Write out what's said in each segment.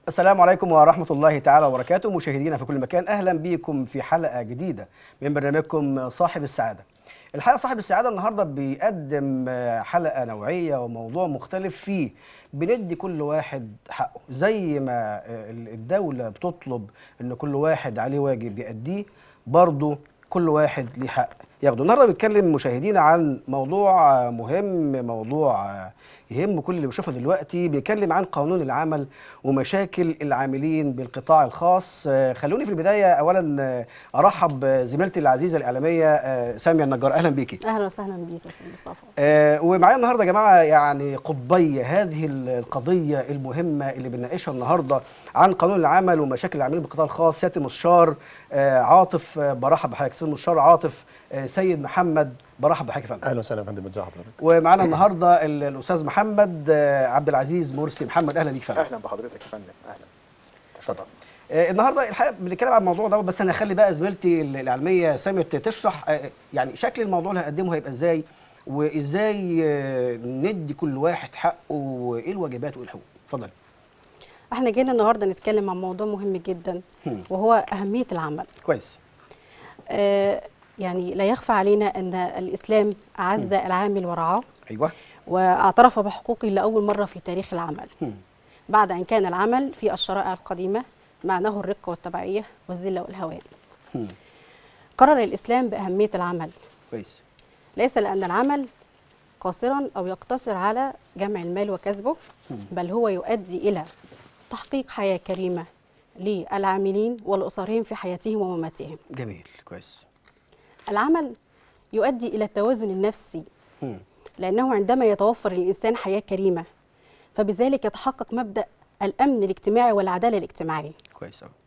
السلام عليكم ورحمة الله تعالى وبركاته مشاهدينا في كل مكان أهلا بكم في حلقة جديدة من برنامجكم صاحب السعادة الحقيقة صاحب السعادة النهاردة بيقدم حلقة نوعية وموضوع مختلف فيه بندي كل واحد حقه زي ما الدولة بتطلب ان كل واحد عليه واجب يأديه برضه كل واحد ليه حق ياخده النهارده بنتكلم مشاهدينا عن موضوع مهم موضوع يهم كل اللي بيشوفه دلوقتي بيتكلم عن قانون العمل ومشاكل العاملين بالقطاع الخاص خلوني في البدايه اولا ارحب بزميلتي العزيزه الاعلاميه ساميه النجار اهلا بيكي اهلا وسهلا بيك يا استاذ مصطفى آه ومعايا النهارده يا جماعه يعني قطبي هذه القضيه المهمه اللي بنناقشها النهارده عن قانون العمل ومشاكل العاملين بالقطاع الخاص سياده المستشار آه عاطف آه برحب بحضرتك سياده المستشار عاطف سيد محمد برحب بحضرتك يا فندم اهلا وسهلا يا فندم ازي حضرتك ومعانا النهارده الاستاذ محمد عبد العزيز مرسي محمد اهلا بيك فندم اهلا بحضرتك يا فندم اهلا تشرف النهارده الحقيقه بنتكلم عن الموضوع ده بس انا هخلي بقى زميلتي الاعلاميه ساميه تشرح يعني شكل الموضوع اللي هقدمه هيبقى ازاي وازاي ندي كل واحد حقه وايه الواجبات وايه الحقوق اتفضل احنا جينا النهارده نتكلم عن موضوع مهم جدا وهو اهميه العمل كويس آه يعني لا يخفى علينا ان الاسلام اعز العامل ورعاه ايوه واعترف بحقوقه لاول مره في تاريخ العمل م. بعد ان كان العمل في الشرائع القديمه معناه الرقه والتبعيه والذله والهوان م. قرر الاسلام باهميه العمل كويس ليس لان العمل قاصرا او يقتصر على جمع المال وكسبه م. بل هو يؤدي الى تحقيق حياه كريمه للعاملين ولاسرهم في حياتهم ومماتهم جميل كويس العمل يؤدي الى التوازن النفسي م. لانه عندما يتوفر للانسان حياه كريمه فبذلك يتحقق مبدا الامن الاجتماعي والعداله الاجتماعيه كويس قوي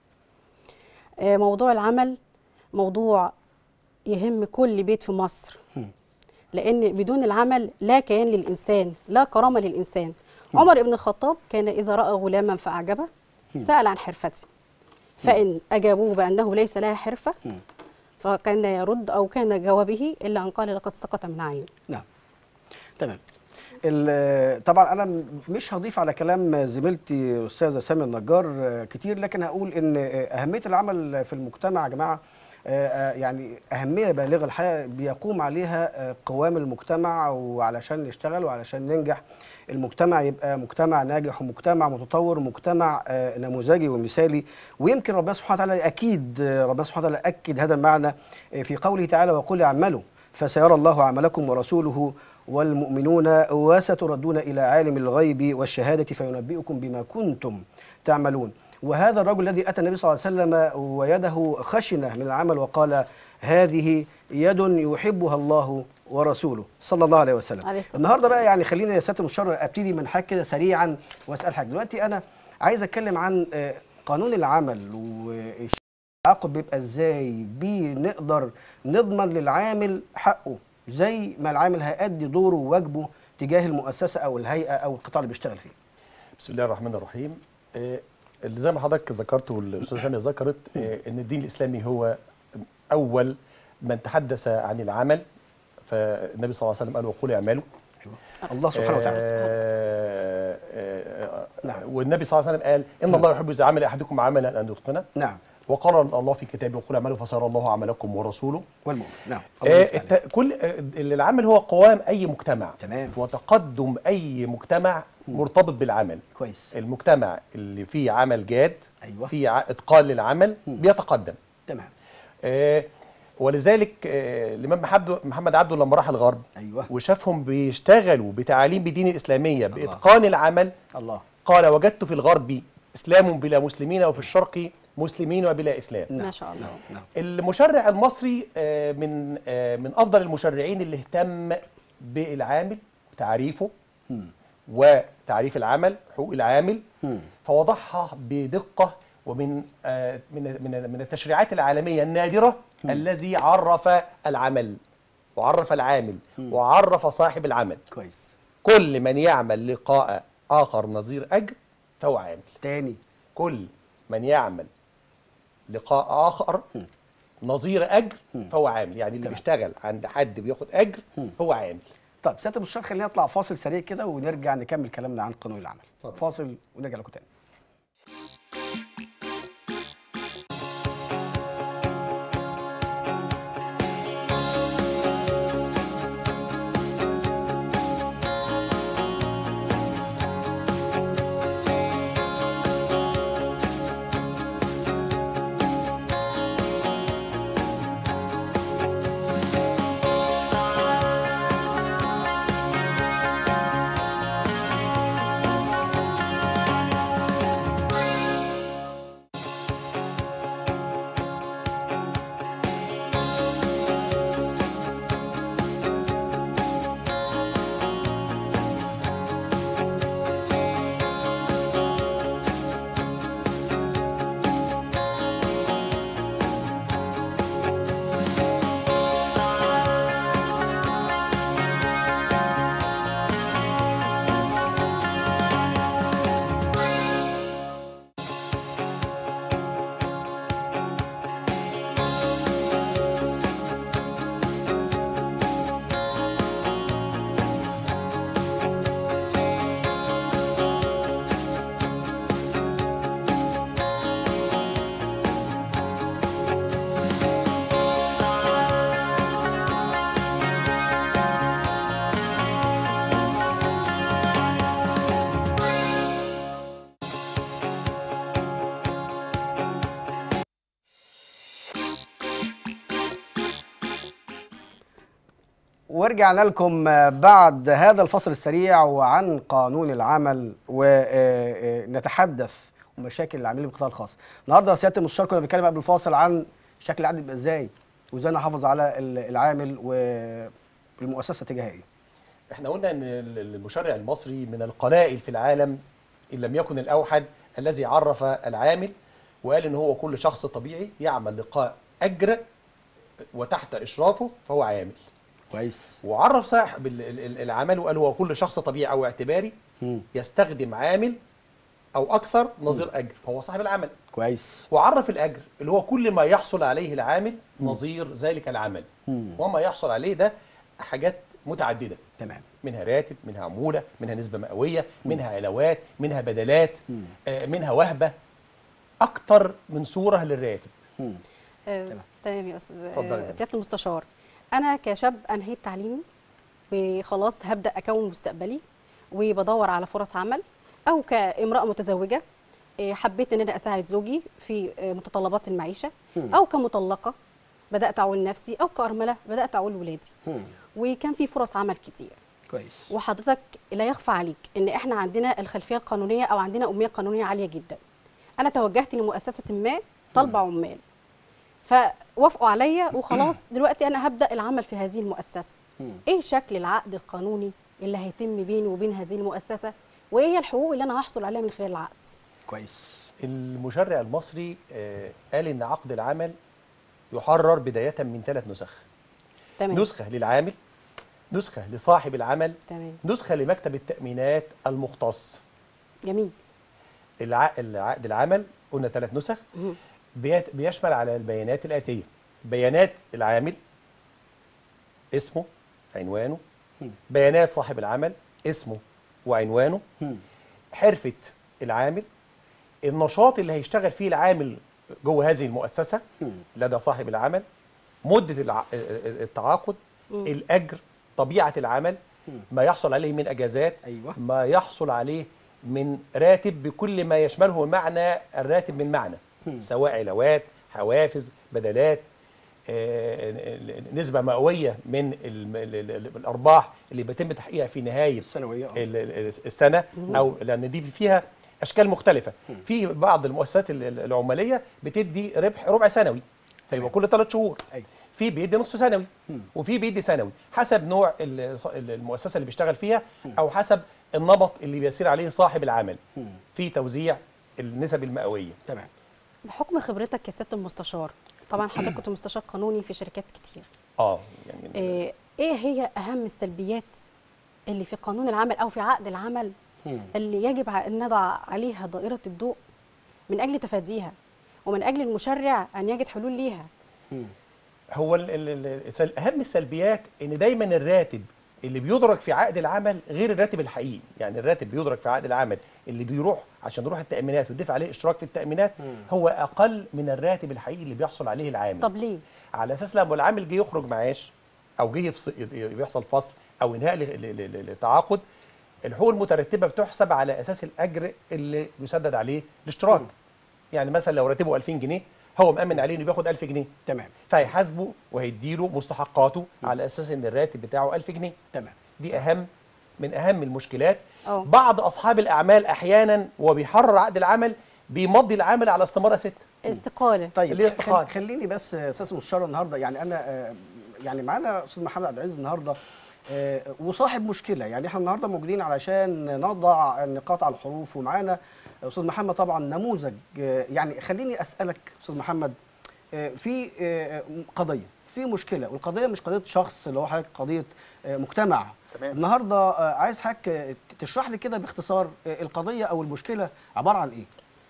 آه، موضوع العمل موضوع يهم كل بيت في مصر م. لان بدون العمل لا كيان للانسان لا كرامه للانسان عمر بن الخطاب كان اذا راى غلاما فاعجبه سال عن حرفته فان اجابوه بانه ليس لها حرفه م. فكان يرد او كان جوابه الا ان قال لقد سقط من عين نعم تمام ال- طبعا انا م- مش هضيف على كلام زميلتي الاستاذه ساميه النجار آه، كتير لكن هقول ان آه، اهميه العمل في المجتمع يا جماعه آه، آه، يعني اهميه بالغه الحقيقه بيقوم عليها آه، قوام المجتمع وعلشان نشتغل وعلشان ننجح المجتمع يبقى مجتمع ناجح ومجتمع متطور ومجتمع آه، نموذجي ومثالي ويمكن ربنا سبحانه وتعالى اكيد آه، ربنا سبحانه وتعالى اكد هذا المعنى آه، في قوله تعالى وقل اعملوا فسيرى الله عملكم ورسوله والمؤمنون وستردون إلى عالم الغيب والشهادة فينبئكم بما كنتم تعملون وهذا الرجل الذي أتى النبي صلى الله عليه وسلم ويده خشنة من العمل وقال هذه يد يحبها الله ورسوله صلى الله عليه وسلم عليه الصلاة النهارده والسلام. بقى يعني خلينا يا سياده المستشار ابتدي من حاجه كده سريعا واسال حاجه دلوقتي انا عايز اتكلم عن آه، قانون العمل والعقد بيبقى ازاي بنقدر نضمن للعامل حقه زي ما العامل هيأدي دوره وواجبه تجاه المؤسسه او الهيئه او القطاع اللي بيشتغل فيه بسم الله الرحمن الرحيم آه، اللي زي ما حضرتك ذكرت والاستاذه ساميه ذكرت آه، ان الدين الاسلامي هو اول من تحدث عن العمل فالنبي صلى الله عليه وسلم قال وقولوا اعملوا الله سبحانه وتعالى آه، آه، آه، نعم. والنبي صلى الله عليه وسلم قال ان الله يحب اذا عمل احدكم عملا ان يتقنه نعم وقال الله في كتابه وقل اعملوا فسيرى الله عملكم ورسوله والمؤمن نعم الله آه، يفتح عليك. الت- كل آه، العمل هو قوام اي مجتمع تمام. وتقدم اي مجتمع مرتبط بالعمل كويس المجتمع اللي فيه عمل جاد أيوة. فيه ع- اتقان للعمل بيتقدم تمام آه ولذلك آه الامام محمد محمد عبده لما راح الغرب ايوه وشافهم بيشتغلوا بتعاليم بدين الاسلاميه باتقان العمل الله قال وجدت في الغرب اسلام بلا مسلمين وفي الشرق مسلمين وبلا اسلام ما شاء الله نعم المشرع المصري آه، من آه، من افضل المشرعين اللي اهتم بالعامل تعريفه مم. وتعريف العمل حقوق العامل مم. فوضعها بدقه ومن آه، من من من التشريعات العالميه النادره الذي عرف العمل وعرف العامل وعرف صاحب العمل كويس كل من يعمل لقاء اخر نظير اجر فهو عامل تاني كل من يعمل لقاء اخر نظير اجر فهو عامل يعني اللي تمام. بيشتغل عند حد بياخد اجر هو عامل طيب سياده المستشار خلينا نطلع فاصل سريع كده ونرجع نكمل كلامنا عن قانون العمل اتفضل. فاصل ونرجع لكم تاني ورجعنا لكم بعد هذا الفصل السريع وعن قانون العمل ونتحدث مشاكل العاملين بالقطاع الخاص. النهارده سياده المستشار كنا بنتكلم قبل الفاصل عن شكل العقد يبقى ازاي وازاي نحافظ على ال- العامل والمؤسسه تجاه ايه. احنا قلنا ان ال- المشرع المصري من القلائل في العالم ان لم يكن الاوحد الذي عرف العامل وقال ان هو كل شخص طبيعي يعمل لقاء اجر وتحت اشرافه فهو عامل كويس. وعرف صاحب ال- ال- ال- العمل وقال هو كل شخص طبيعي او اعتباري مم. يستخدم عامل او اكثر نظير اجر فهو صاحب العمل كويس. وعرف الاجر اللي هو كل ما يحصل عليه العامل نظير ذلك العمل مم. وما يحصل عليه ده حاجات متعدده تمام. منها راتب منها عموله منها نسبه مئويه منها علاوات منها بدلات مم. آه، منها وهبه اكتر من صوره للراتب مم. آه، تمام. تمام يا استاذ اتفضلي يا آه، فندم. سياده المستشار انا كشاب انهيت تعليمي وخلاص هبدا اكون مستقبلي وبدور على فرص عمل او كامراه متزوجه آه، حبيت ان انا اساعد زوجي في آه، متطلبات المعيشه مم. او كمطلقه بدات اعول نفسي او كارمله بدات اعول ولادي مم. وكان في فرص عمل كتير كويس. وحضرتك لا يخفى عليك ان احنا عندنا الخلفيه القانونيه او عندنا اميه قانونيه عاليه جدا انا توجهت لمؤسسه ما طالبه عمال فوافقوا عليا وخلاص دلوقتي انا هبدا العمل في هذه المؤسسه مم. ايه شكل العقد القانوني اللي هيتم بيني وبين هذه المؤسسه وايه هي الحقوق اللي انا هحصل عليها من خلال العقد كويس. المشرع المصري آه، قال ان عقد العمل يحرر بدايه من ثلاث نسخ تمام نسخه للعامل نسخه لصاحب العمل تمام نسخه لمكتب التامينات المختص جميل الع- العقد العمل قلنا ثلاث نسخ مهم. بيت- بيشمل على البيانات الآتية بيانات العامل اسمه عنوانه مم. بيانات صاحب العمل اسمه وعنوانه مم. حرفة العامل النشاط اللي هيشتغل فيه العامل جوه هذه المؤسسة مم. لدى صاحب العمل مدة الع- التعاقد مم. الأجر طبيعة العمل مم. ما يحصل عليه من أجازات ايوه. ما يحصل عليه من راتب بكل ما يشمله معنى الراتب من معنى مم. سواء علاوات حوافز بدلات آه، نسبة مئوية من ال- ال- ال- الأرباح اللي بيتم تحقيقها في نهاية السنويه آه. ال- ال- السنة أو لأن دي فيها أشكال مختلفة في بعض المؤسسات ال- ال- العمالية بتدي ربح ربع سنوي فيبقى كل ثلاث شهور ايوه. في بيدي نصف سنوي مم. وفي بيدي سنوي حسب نوع ال- ال- المؤسسه اللي بيشتغل فيها او حسب النمط اللي بيسير عليه صاحب العمل مم. في توزيع النسب المئويه تمام. بحكم خبرتك يا سياده المستشار طبعا حضرتك كنت مستشار قانوني في شركات كتير اه يعني آه، ايه هي اهم السلبيات اللي في قانون العمل او في عقد العمل مم. اللي يجب ع- ان نضع عليها دائره الضوء من اجل تفاديها ومن اجل المشرع ان يجد حلول ليها مم. هو ال ال ال السل- اهم السلبيات ان دايما الراتب اللي بيدرك في عقد العمل غير الراتب الحقيقي يعني الراتب بيدرك في عقد العمل اللي بيروح عشان يروح التامينات ويدفع عليه اشتراك في التامينات مم. هو اقل من الراتب الحقيقي اللي بيحصل عليه العامل طب ليه على اساس لما العامل جه يخرج معاش او جه يفص- بيحصل فصل او انهاء ل- ل- ل- للتعاقد الحقوق المترتبه بتحسب على اساس الاجر اللي يسدد عليه الاشتراك يعني مثلا لو راتبه 2000 جنيه هو مأمن عليه انه بياخد 1000 جنيه تمام. فهيحاسبه وهيديله مستحقاته على اساس ان الراتب بتاعه 1000 جنيه تمام. دي اهم من اهم المشكلات أه. بعض اصحاب الاعمال احيانا وبيحرر عقد العمل بيمضي العامل على استماره ست استقاله طيب اللي هي خل- استقالة. خليني بس آه، استاذ مستشار النهارده يعني انا آه، يعني معانا استاذ محمد عبد العزيز النهارده آه، وصاحب مشكله يعني احنا النهارده موجودين علشان نضع النقاط على الحروف ومعانا استاذ محمد طبعا نموذج آه، يعني خليني اسالك استاذ محمد آه، في آه، قضيه في مشكله والقضيه مش قضيه شخص اللي هو حضرتك قضيه آه، مجتمع تمام. النهارده آه، عايز حضرتك آه، تشرح لي كده باختصار آه، القضيه او المشكله عباره عن ايه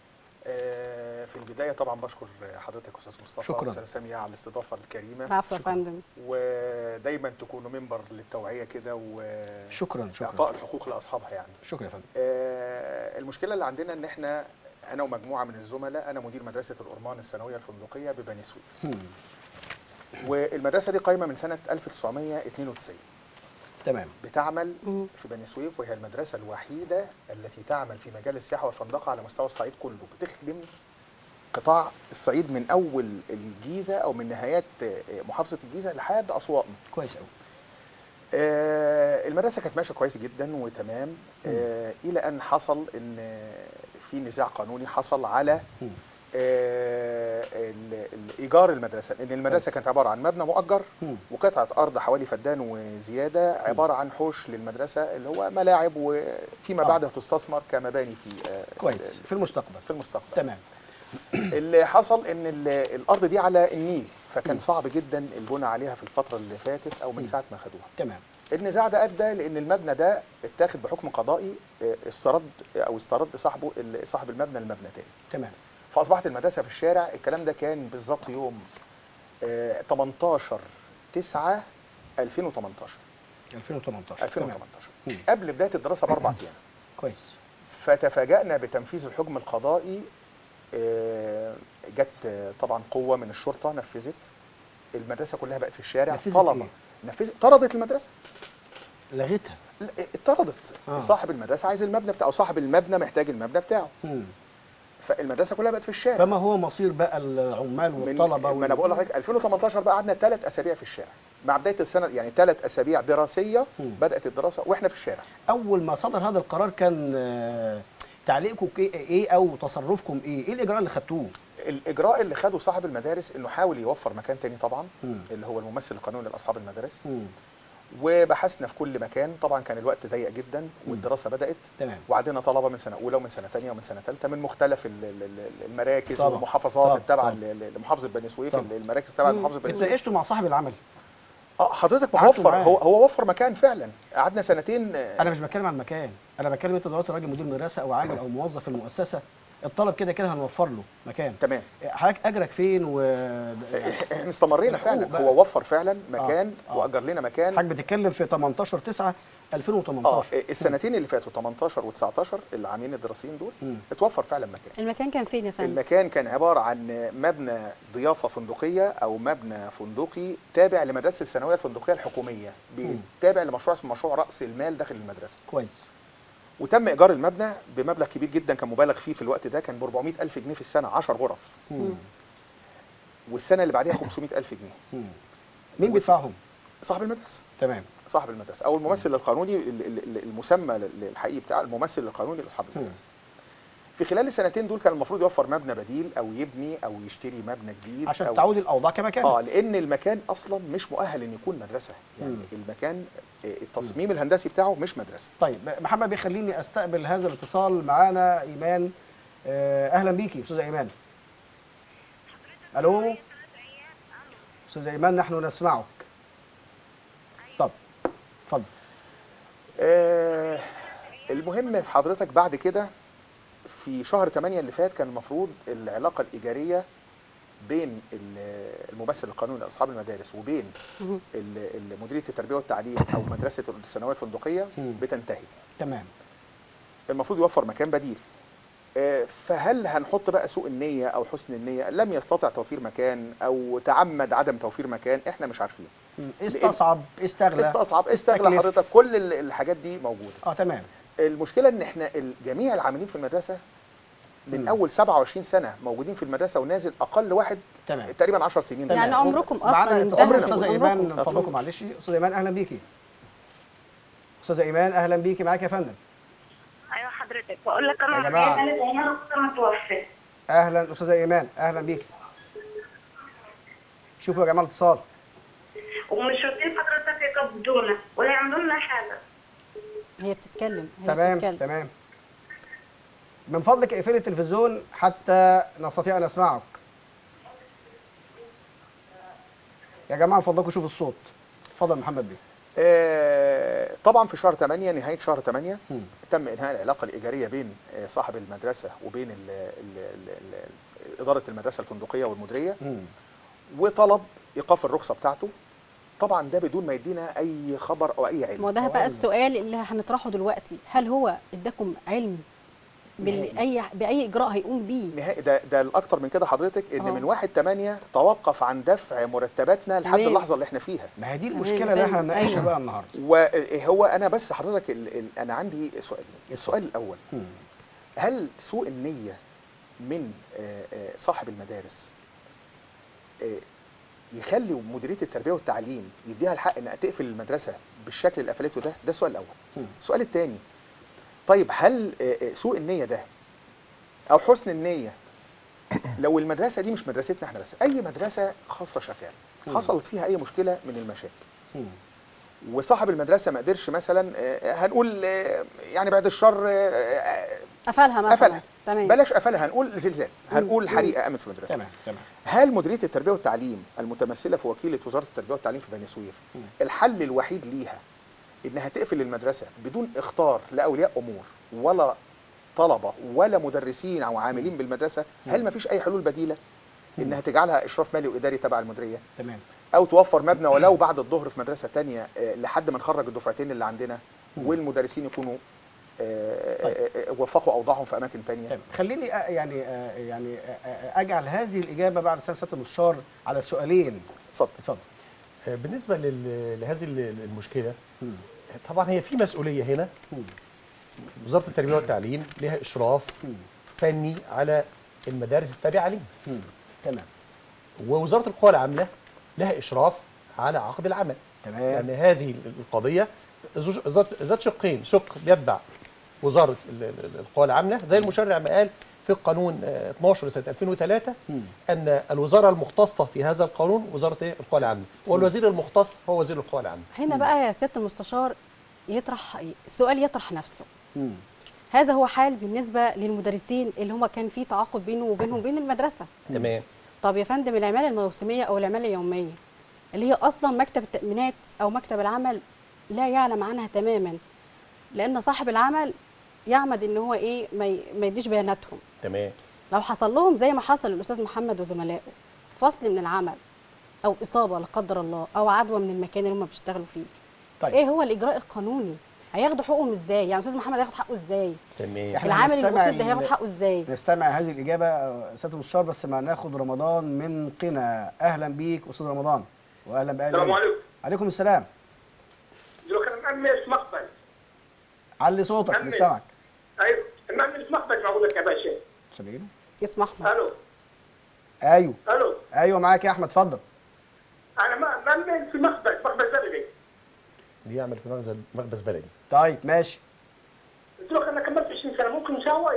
آه، في البدايه طبعا بشكر حضرتك استاذ مصطفى شكراً. واستاذ ساميه على الاستضافه الكريمه العفو يا فندم ودايما تكونوا منبر للتوعيه كده و شكرا شكرا اعطاء الحقوق لاصحابها يعني شكرا يا فندم آه، المشكله اللي عندنا ان احنا انا ومجموعه من الزملاء انا مدير مدرسه الأرمان الثانويه الفندقيه ببني سويف هم، والمدرسه دي قايمه من سنه 1992 تمام بتعمل مم. في بني سويف وهي المدرسة الوحيدة التي تعمل في مجال السياحة والفندقة على مستوى الصعيد كله بتخدم قطاع الصعيد من أول الجيزة أو من نهايات محافظة الجيزة لحد أسوان كويس قوي آه، المدرسه كانت ماشيه كويس جدا وتمام آه، الى ان حصل ان في نزاع قانوني حصل على مم. آه، ال- ال- ايجار المدرسه لان المدرسه كويس. كانت عباره عن مبنى مؤجر مم. وقطعه ارض حوالي فدان وزياده عباره عن حوش للمدرسه اللي هو ملاعب وفيما آه. بعد هتستثمر كمباني في آه، كويس في المستقبل في المستقبل تمام اللي حصل ان ال- الارض دي على النيل فكان صعب جدا البناء عليها في الفتره اللي فاتت او من ساعه ما خدوها تمام النزاع ده ادى لان المبنى ده اتاخد بحكم قضائي آه، استرد او استرد صاحبه ال- صاحب المبنى المبنى تاني تمام فاصبحت المدرسه في الشارع الكلام ده كان بالظبط يوم آه، 18 9 2018 2018 تمام. 2018 مم. قبل بدايه الدراسه باربع ايام كويس فتفاجأنا بتنفيذ الحكم القضائي آه، جت آه، طبعا قوه من الشرطه نفذت المدرسه كلها بقت في الشارع نفذت طلبه إيه؟ نفذت طردت المدرسه لغيتها لا، اتطردت آه. صاحب المدرسه عايز المبنى بتاعه صاحب المبنى محتاج المبنى بتاعه مم. فالمدرسه كلها بقت في الشارع فما هو مصير بقى العمال من والطلبه ما انا بقول لحضرتك 2018 بقى قعدنا ثلاث اسابيع في الشارع مع بدايه السنه يعني ثلاث اسابيع دراسيه مم. بدات الدراسه واحنا في الشارع اول ما صدر هذا القرار كان آه، تعليقكم كي- ايه او تصرفكم ايه ايه الاجراء اللي خدتوه الاجراء اللي خده صاحب المدارس انه حاول يوفر مكان تاني طبعا مم. اللي هو الممثل القانوني لاصحاب المدارس مم. وبحثنا في كل مكان طبعا كان الوقت ضيق جدا والدراسه بدات تمام وعندنا طلبه من سنه اولى ومن سنه ثانيه ومن سنه ثالثه من مختلف ال- ال- ال- المراكز طبعا. والمحافظات طبعا. التابعه طبعا. ل- ل- لمحافظه بني سويف طبعا. المراكز التابعه مم. لمحافظه بني سويف اتناقشتوا مع صاحب العمل اه حضرتك قعدتوا موفر معاه. هو هو وفر مكان فعلا قعدنا سنتين آه، انا مش بتكلم عن المكان انا بتكلم انت دلوقتي راجل مدير مدرسه او عامل او موظف في المؤسسه الطلب كده كده هنوفر له مكان تمام حضرتك اجرك فين و احنا استمرينا الحقوق فعلا بقى. هو وفر فعلا مكان آه. واجر لنا مكان حضرتك بتتكلم في 18 9 اه 2018 السنتين اللي فاتوا 18 و19 العامين الدراسيين دول مم. اتوفر فعلا مكان المكان كان فين يا فندم؟ المكان كان عباره عن مبنى ضيافه فندقيه او مبنى فندقي تابع لمدرسه الثانويه الفندقيه الحكوميه مم. تابع لمشروع اسمه مشروع راس المال داخل المدرسه كويس وتم ايجار المبنى بمبلغ كبير جدا كان مبالغ فيه في الوقت ده كان ب 400 الف جنيه في السنه 10 غرف مم. والسنه اللي بعديها 500 الف جنيه مم. مين بيدفعهم صاحب المدرسه تمام صاحب المدرسه او الممثل القانوني ال- ال- ال- المسمى لل- الحقيقي بتاع الممثل القانوني لاصحاب مم. المدرسه في خلال السنتين دول كان المفروض يوفر مبنى بديل او يبني او يشتري مبنى جديد عشان أو تعود الاوضاع كما كانت اه لان المكان اصلا مش مؤهل ان يكون مدرسه يعني مم. المكان آه، التصميم الهندسي بتاعه مش مدرسه طيب محمد بيخليني استقبل هذا الاتصال معانا ايمان آه، اهلا بيكي استاذه ايمان الو استاذه ايمان نحن نسمعك طب اتفضل آه المهم في حضرتك بعد كده في شهر 8 اللي فات كان المفروض العلاقه الايجاريه بين ال- الممثل القانوني لاصحاب المدارس وبين مهم. ال- ال- مديريه التربيه والتعليم او مدرسه الثانويه الفندقيه مم. بتنتهي تمام المفروض يوفر مكان بديل آه، فهل هنحط بقى سوء النية أو حسن النية لم يستطع توفير مكان أو تعمد عدم توفير مكان إحنا مش عارفين مم. استصعب استغلى استصعب استغلى استكلف. حضرتك كل ال- الحاجات دي موجودة اه تمام المشكلة إن إحنا ال- جميع العاملين في المدرسة من مم. أول 27 سنة موجودين في المدرسة ونازل أقل واحد تمام تقريبا 10 سنين تمام. يعني عمركم أصلاً معانا انتهى اتصال عمرنا. استاذه عمركم. ايمان من اتفضل. فضلكم معلش استاذه ايمان اهلا بيكي استاذه ايمان اهلا بيكي معاك يا فندم ايوه حضرتك بقول لك انا يا جماعة. معايا ثلاث عيال اختي متوفيه اهلا استاذه ايمان اهلا بيكي شوفوا يا جماعه الاتصال ومش راضيين حضرتك يقبضونا ولا يعملوا لنا حاجه هي بتتكلم هي تمام بتتكلم. تمام من فضلك اقفلي التلفزيون حتى نستطيع ان نسمعك يا جماعه من فضلكم شوفوا الصوت اتفضل محمد بيه آه، طبعا في شهر 8 نهاية شهر 8 مم. تم انهاء العلاقه الايجاريه بين آه، صاحب المدرسه وبين ال ال ال ال اداره المدرسه الفندقيه والمديريه مم. وطلب ايقاف الرخصه بتاعته طبعا ده بدون ما يدينا اي خبر او اي ما هو علم ده هو بقى علم. السؤال اللي هنطرحه دلوقتي هل هو اداكم علم باي باي اجراء هيقوم بيه نهائي ده ده الاكتر من كده حضرتك ان آه. من 1 8 توقف عن دفع مرتباتنا لحد تمام. اللحظه اللي احنا فيها ما هي دي تمام، المشكله اللي احنا فاهم. هنناقشها أيوة. بقى النهارده وهو انا بس حضرتك ال ال انا عندي سؤالين السؤال الاول مم. هل سوء النية من آه، آه، صاحب المدارس آه، يخلي مديرية التربية والتعليم يديها الحق انها تقفل المدرسة بالشكل اللي قفلته ده ده السؤال الاول مم. السؤال الثاني طيب هل آه، آه، سوء النيه ده او حسن النيه لو المدرسه دي مش مدرستنا احنا بس اي مدرسه خاصه شغاله مم. حصلت فيها اي مشكله من المشاكل مم. وصاحب المدرسه ما قدرش مثلا آه، هنقول آه، يعني بعد الشر آه، آه، قفلها مثلا قفلها تمام بلاش قفلها هنقول زلزال مم. هنقول مم. حريقه قامت في المدرسه تمام تمام هل مديريه التربيه والتعليم المتمثله في وكيله وزاره التربيه والتعليم في بني سويف مم. الحل الوحيد ليها انها تقفل المدرسه بدون اخطار لاولياء امور ولا طلبه ولا مدرسين او عاملين بالمدرسه هل ما فيش اي حلول بديله انها تجعلها اشراف مالي واداري تبع المديريه تمام او توفر مبنى ولو بعد الظهر في مدرسه تانية آه، لحد ما نخرج الدفعتين اللي عندنا والمدرسين يكونوا آه، طيب. آه، آه، وفقوا اوضاعهم في اماكن تانية تمام خليني أ- يعني أ- يعني أ- أ- اجعل هذه الاجابه بعد سنه سياده المستشار على سؤالين اتفضل اتفضل آه، بالنسبه لل- لهذه ال- المشكله مم. طبعا هي في مسؤوليه هنا مم. وزاره التربيه والتعليم لها اشراف مم. فني على المدارس التابعه ليه مم. تمام ووزاره القوى العامله لها اشراف على عقد العمل تمام يعني هذه القضيه ذو- ذات ذات شقين شق يتبع وزاره ال- ال- القوى العامله زي المشرع ما قال في القانون آه، 12 سنه 2003 مم. ان الوزاره المختصه في هذا القانون وزاره إيه؟ القوى العامله والوزير المختص هو وزير القوى العامله هنا بقى يا سياده المستشار يطرح السؤال يطرح نفسه مم. هذا هو حال بالنسبه للمدرسين اللي هم كان في تعاقد بينه وبينهم وبين المدرسه تمام طب يا فندم العماله الموسميه او العماله اليوميه اللي هي اصلا مكتب التامينات او مكتب العمل لا يعلم عنها تماما لان صاحب العمل يعمد ان هو ايه ما ي- ما يديش بياناتهم تمام لو حصل لهم زي ما حصل للاستاذ محمد وزملائه فصل من العمل او اصابه لا قدر الله او عدوى من المكان اللي هم بيشتغلوا فيه طيب ايه هو الاجراء القانوني هياخدوا حقوقهم ازاي يعني استاذ محمد هياخد حقه ازاي تمام إحنا العامل هنستمع المسد ده هياخد ل- حقه ازاي نستمع هذه الاجابه آه، سياده المستشار بس ما ناخد رمضان من قنا اهلا بيك استاذ رمضان واهلا باهل السلام العلم. عليكم عليكم السلام لو كان مأمس مقبل علي صوتك أمي. نسمعك ايوه مأمس مقبل بقول لك يا باشا سامعينه اسم احمد الو ايوه الو ايوه معاك يا احمد اتفضل انا ما- مأمن في مقبل مقبل بلدي بيعمل في مخبز مخبز بلدي طيب ماشي قلت له انا كملت 20 سنه ممكن نساوي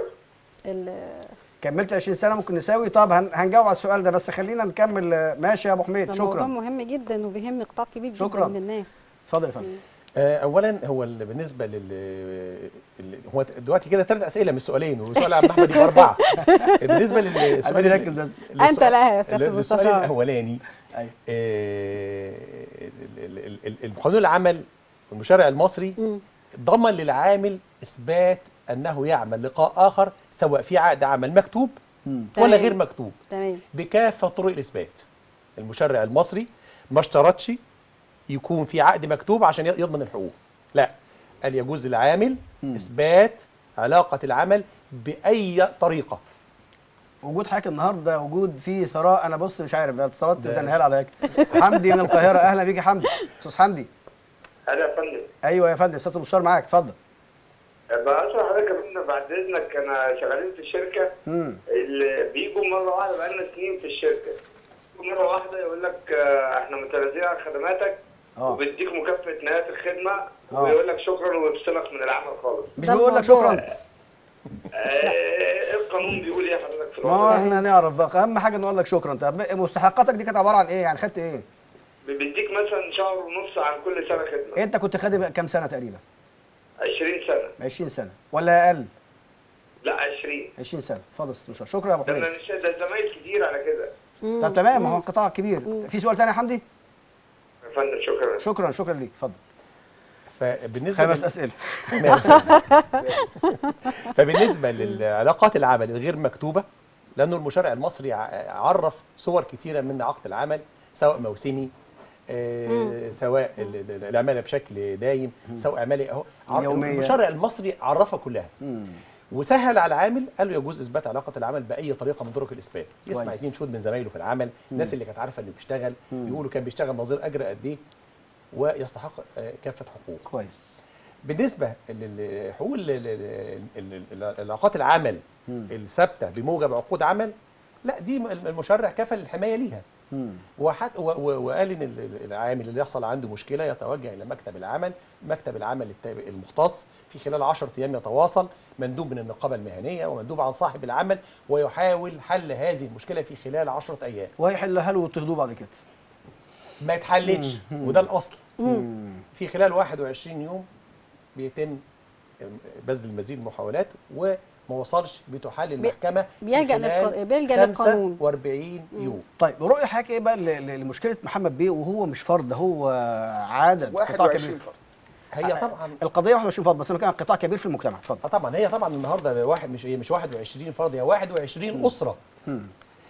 ال- كملت 20 سنه ممكن نساوي طب هن- هنجاوب على السؤال ده بس خلينا نكمل آه، ماشي يا ابو حميد ده موضوع شكرا مهم جدا وبيهم قطاع كبير شكراً. جدا من الناس اتفضل يا فندم آه، اولا هو ال- بالنسبه لل ال- هو دلوقتي كده ثلاث اسئله مش سؤالين وسؤال عم احمد يبقى اربعه بالنسبه للسؤال عايزين نركز بس. للسؤال- أنت لا يا سيادة للسؤال المستشار. الاولاني أيوة. آه، ال- ال- ال- ال- قانون العمل والمشرع المصري مم. ضمن للعامل اثبات انه يعمل لقاء اخر سواء في عقد عمل مكتوب مم. ولا تمام. غير مكتوب تمام بكافه طرق الاثبات المشرع المصري ما اشترطش يكون في عقد مكتوب عشان يضمن الحقوق لا قال يجوز للعامل اثبات علاقه العمل باي طريقه وجود حضرتك النهارده وجود في ثراء انا بص مش عارف ده اتصالات ده تبقى نهال عليك حمدي من القاهره اهلا بيك يا حمدي استاذ حمدي هلا يا فندم ايوه يا فندم استاذ المستشار معاك اتفضل بسأل حضرتك يا فندم بعد اذنك انا شغالين في الشركه امم اللي بيجوا مره واحده بقالنا سنين في الشركه مره واحده يقول لك آه، احنا متنازلين عن خدماتك اه وبيديك مكافاه نهايه الخدمه آه. ويقول لك شكرا ويفصلك من العمل خالص مش ده بيقول لك الموضوع. شكرا آه، ايه القانون بيقول ايه حضرتك في ما هو الوضع ده؟ احنا نعرف بقى اهم حاجه نقول لك شكرا طب مستحقاتك دي كانت عباره عن ايه يعني خدت ايه بيديك مثلا شهر ونص عن كل سنه خدمه انت كنت خادم كام سنه تقريبا 20 سنه 20 سنه ولا اقل لا 20 20 سنه اتفضل يا استاذ مستشار شكرا يا ابو ده حميد انا مش ده زمايل كتير على كده مم. طب تمام ما هو قطاع كبير في سؤال تاني يا حمدي يا فندم شكرا شكرا شكرا ليك اتفضل فبالنسبه خمس لل- اسئله فبالنسبه للعلاقات العمل الغير مكتوبه لانه المشرع المصري ع- عرف صور كتيره من عقد العمل سواء موسمي آه، سواء ال- ال- العماله بشكل دايم سواء عمالي اهو عر- يومية. المشرع المصري عرفها كلها مم. وسهل على العامل قال له يجوز اثبات علاقه العمل باي طريقه من طرق الاثبات يسمع كويس. اثنين شهود من زمايله في العمل الناس اللي كانت عارفه انه بيشتغل يقولوا كان بيشتغل نظير اجر قد ايه ويستحق آه، كافه حقوق كويس بالنسبه لحقوق ال- ال- ال- ال- العلاقات العمل مم. الثابته بموجب عقود عمل لا دي م- المشرع كفل الحمايه ليها مم. وحت و- و- وقال ان ال- ال- العامل اللي يحصل عنده مشكله يتوجه الى مكتب العمل مكتب العمل التابع المختص في خلال 10 ايام يتواصل مندوب من النقابه المهنيه ومندوب عن صاحب العمل ويحاول حل هذه المشكله في خلال 10 ايام وهيحلها له وتهدوه بعد كده ما يتحلتش وده الاصل في خلال 21 يوم بيتم بذل المزيد من المحاولات وما وصلش بتحل المحكمه في بيلجأ خلال للق- بيلجأ للقانون. 45 يوم طيب رؤية حضرتك ايه بقى ل- ل- لمشكله محمد بيه وهو مش فرد ده هو عدد قطاع 21 كبير فرد هي طبعا القضيه 21 فرد بس انه كان قطاع كبير في المجتمع اتفضل اه طبعا هي طبعا النهارده واحد مش هي مش 21 فرد هي 21 اسره مم.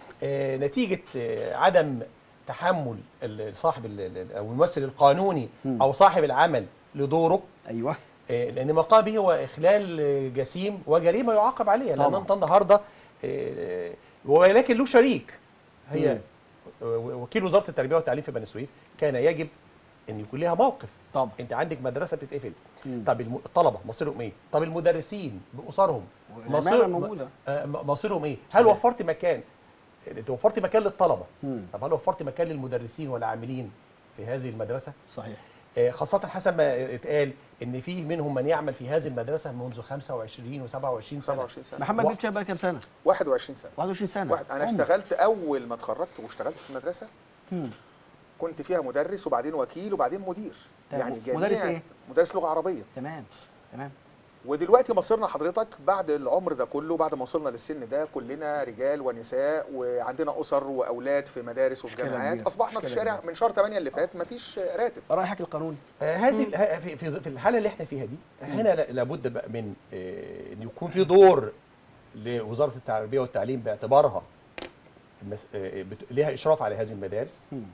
آه نتيجه آه عدم تحمل ال- صاحب ال- ال- او الممثل القانوني مم. او صاحب العمل لدوره ايوه آه، لان ما قام به هو اخلال آه، جسيم وجريمه يعاقب عليها لان طبعاً. انت النهارده آه، ولكن له شريك هي مم. آه، وكيل وزاره التربيه والتعليم في بني سويف كان يجب ان يكون لها موقف طبعا انت عندك مدرسه بتتقفل مم. طب الم- الطلبه مصيرهم ايه طب المدرسين باسرهم والعمالة موجودة. آه، م- مصيرهم ايه هل وفرت مكان انت وفرت مكان للطلبه مم. طب هل وفرت مكان للمدرسين والعاملين في هذه المدرسه صحيح آه، خاصة حسب ما اتقال ان في منهم من يعمل في هذه المدرسة منذ 25 و27 سنة 27 سنه محمد و- بيه بتشتغل بقى كام سنه 21 سنه 21 سنه واحد انا عمر. اشتغلت اول ما اتخرجت واشتغلت في المدرسه مم. كنت فيها مدرس وبعدين وكيل وبعدين مدير طب يعني جميع مدرس إيه؟ مدرس لغه عربيه تمام تمام ودلوقتي مصيرنا حضرتك بعد العمر ده كله بعد ما وصلنا للسن ده كلنا رجال ونساء وعندنا اسر واولاد في مدارس وفي مشكلة جامعات كبيرة، اصبحنا في مشكلة الشارع كبيرة. من شهر 8 اللي فات مفيش راتب رايحك القانوني آه، هذه ال- ه- في في في الحالة اللي احنا فيها دي هنا لا- لابد بقى من آه، ان يكون في دور لوزارة التربية والتعليم باعتبارها المس- آه، بت- ليها اشراف على هذه المدارس مم.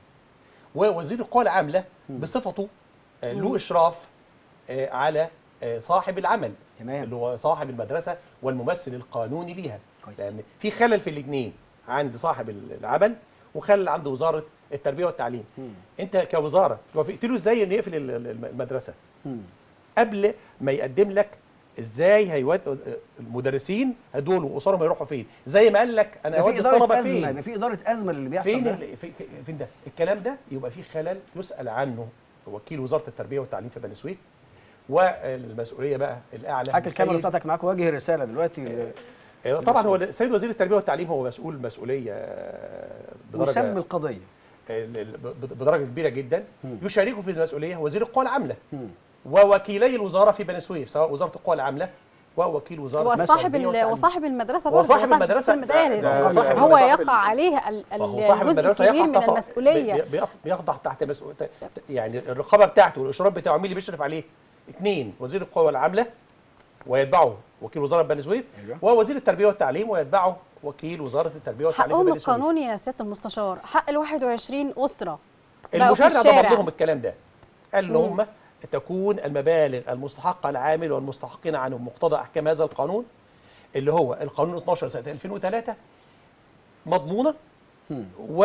ووزير القوى العاملة بصفته آه، له اشراف آه، على آه، صاحب العمل تمام. اللي هو صاحب المدرسة والممثل القانوني ليها كويس. لان في خلل في الاثنين عند صاحب العمل وخلل عند وزاره التربيه والتعليم مم. انت كوزاره وافقت له ازاي انه يقفل ال- ال- المدرسه مم. قبل ما يقدم لك ازاي هيود المدرسين هدول واسرهم هيروحوا فين زي ما قال لك انا يبقى اودي في الطلبه اداره ازمه فين يبقى في اداره ازمه اللي بيحصل فين ده. ال- في فين ده الكلام ده يبقى في خلل يسال عنه وكيل وزاره التربيه والتعليم في بني سويف والمسؤوليه بقى الاعلى حاجه الكاميرا للسيد بتاعتك معاك وجه رساله دلوقتي آه، طبعا هو السيد وزير التربيه والتعليم هو مسؤول مسؤوليه آه، بدرجه وسم القضيه ال- ال- ب- بدرجه كبيره جدا مم. يشاركه في المسؤوليه وزير القوى العامله مم. ووكيلي الوزاره في بني سويف سواء وزاره القوى العامله ووكيل وزاره وصاحب التربية ال- والتعليم. وصاحب المدرسه برضه وصاحب المدرسة سيستم المدارس ده- ده صاحب هو صاحب يقع ال- عليه ال- ال- وهو صاحب الجزء المدرسه الكبير يقع من تحت- المسؤوليه بي- بي- بيخضع تحت مسؤول يعني الرقابه بتاعته والاشراف بتاعه مين اللي بيشرف عليه؟ اثنين وزير القوى العامله ويتبعه وكيل وزاره بني سويف أيوة. ووزير التربيه والتعليم ويتبعه وكيل وزاره التربيه والتعليم في حقهم بني سويف القانوني يا سياده المستشار حق ال 21 اسره بقوا في المشرع ضبط الشارع. لهم الكلام ده قال ان هم تكون المبالغ المستحقه العامل والمستحقين عنه مقتضى احكام هذا القانون اللي هو القانون 12 سنه 2003 مضمونه مم.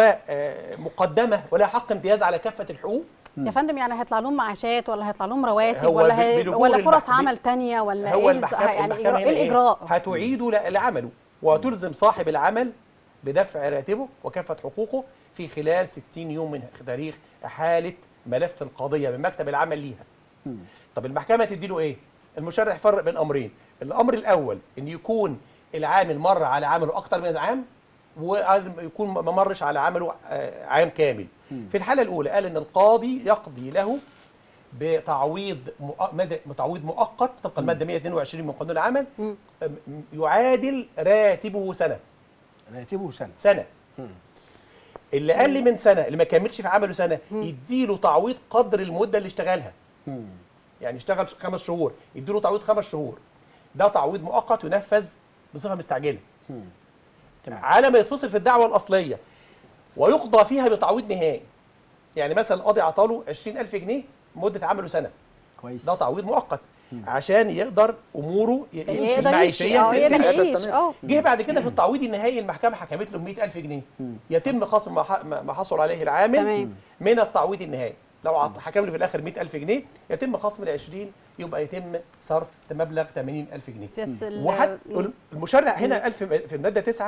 ومقدمه ولا حق امتياز على كافه الحقوق يا فندم يعني هيطلع لهم معاشات ولا هيطلع لهم رواتب هو ولا ب- هي بلجوء ولا فرص المحكمة- عمل تانية ولا هو ايه بالظبط؟ المحكمه يعني المحكمه ايه هنا الاجراء هتعيد ل- لعمله وتلزم صاحب العمل بدفع راتبه وكافه حقوقه في خلال 60 يوم من تاريخ احاله ملف القضيه من مكتب العمل ليها مم. طب المحكمه تدي له ايه المشرع يفرق بين امرين الامر الاول ان يكون العامل مر على عمله اكتر من عام ويكون ما مرش على عمله آه، عام كامل في الحاله الاولى قال ان القاضي يقضي له بتعويض مؤ- مد- تعويض مؤقت طبقا الماده 122 من قانون العمل مم. أم- يعادل راتبه سنه راتبه سنه سنه مم. اللي اقل من سنه اللي ما كملش في عمله سنه يديله تعويض قدر المده اللي اشتغلها مم. يعني اشتغل خمس شهور يديله تعويض خمس شهور ده تعويض مؤقت ينفذ بصفه مستعجله مم. تمام على ما يتفصل في الدعوه الاصليه ويقضى فيها بتعويض نهائي يعني مثلا القاضي عطاله 20000 جنيه مده عمله سنه كويس ده تعويض مؤقت عشان يقدر اموره ي- يمشي يقدر يمشي المعيشيه اه يقدر تمشي. الحياة يعيش تستمر. اه جه بعد كده في التعويض النهائي المحكمه حكمت له 100000 جنيه مم. يتم خصم ما ح- ما حصل عليه العامل تمام. من التعويض النهائي لو عط- حكم له في الاخر 100000 جنيه يتم خصم ال 20 يبقى يتم صرف مبلغ 80000 جنيه سياده ال- وحتى المشرع هنا قال في في الماده 9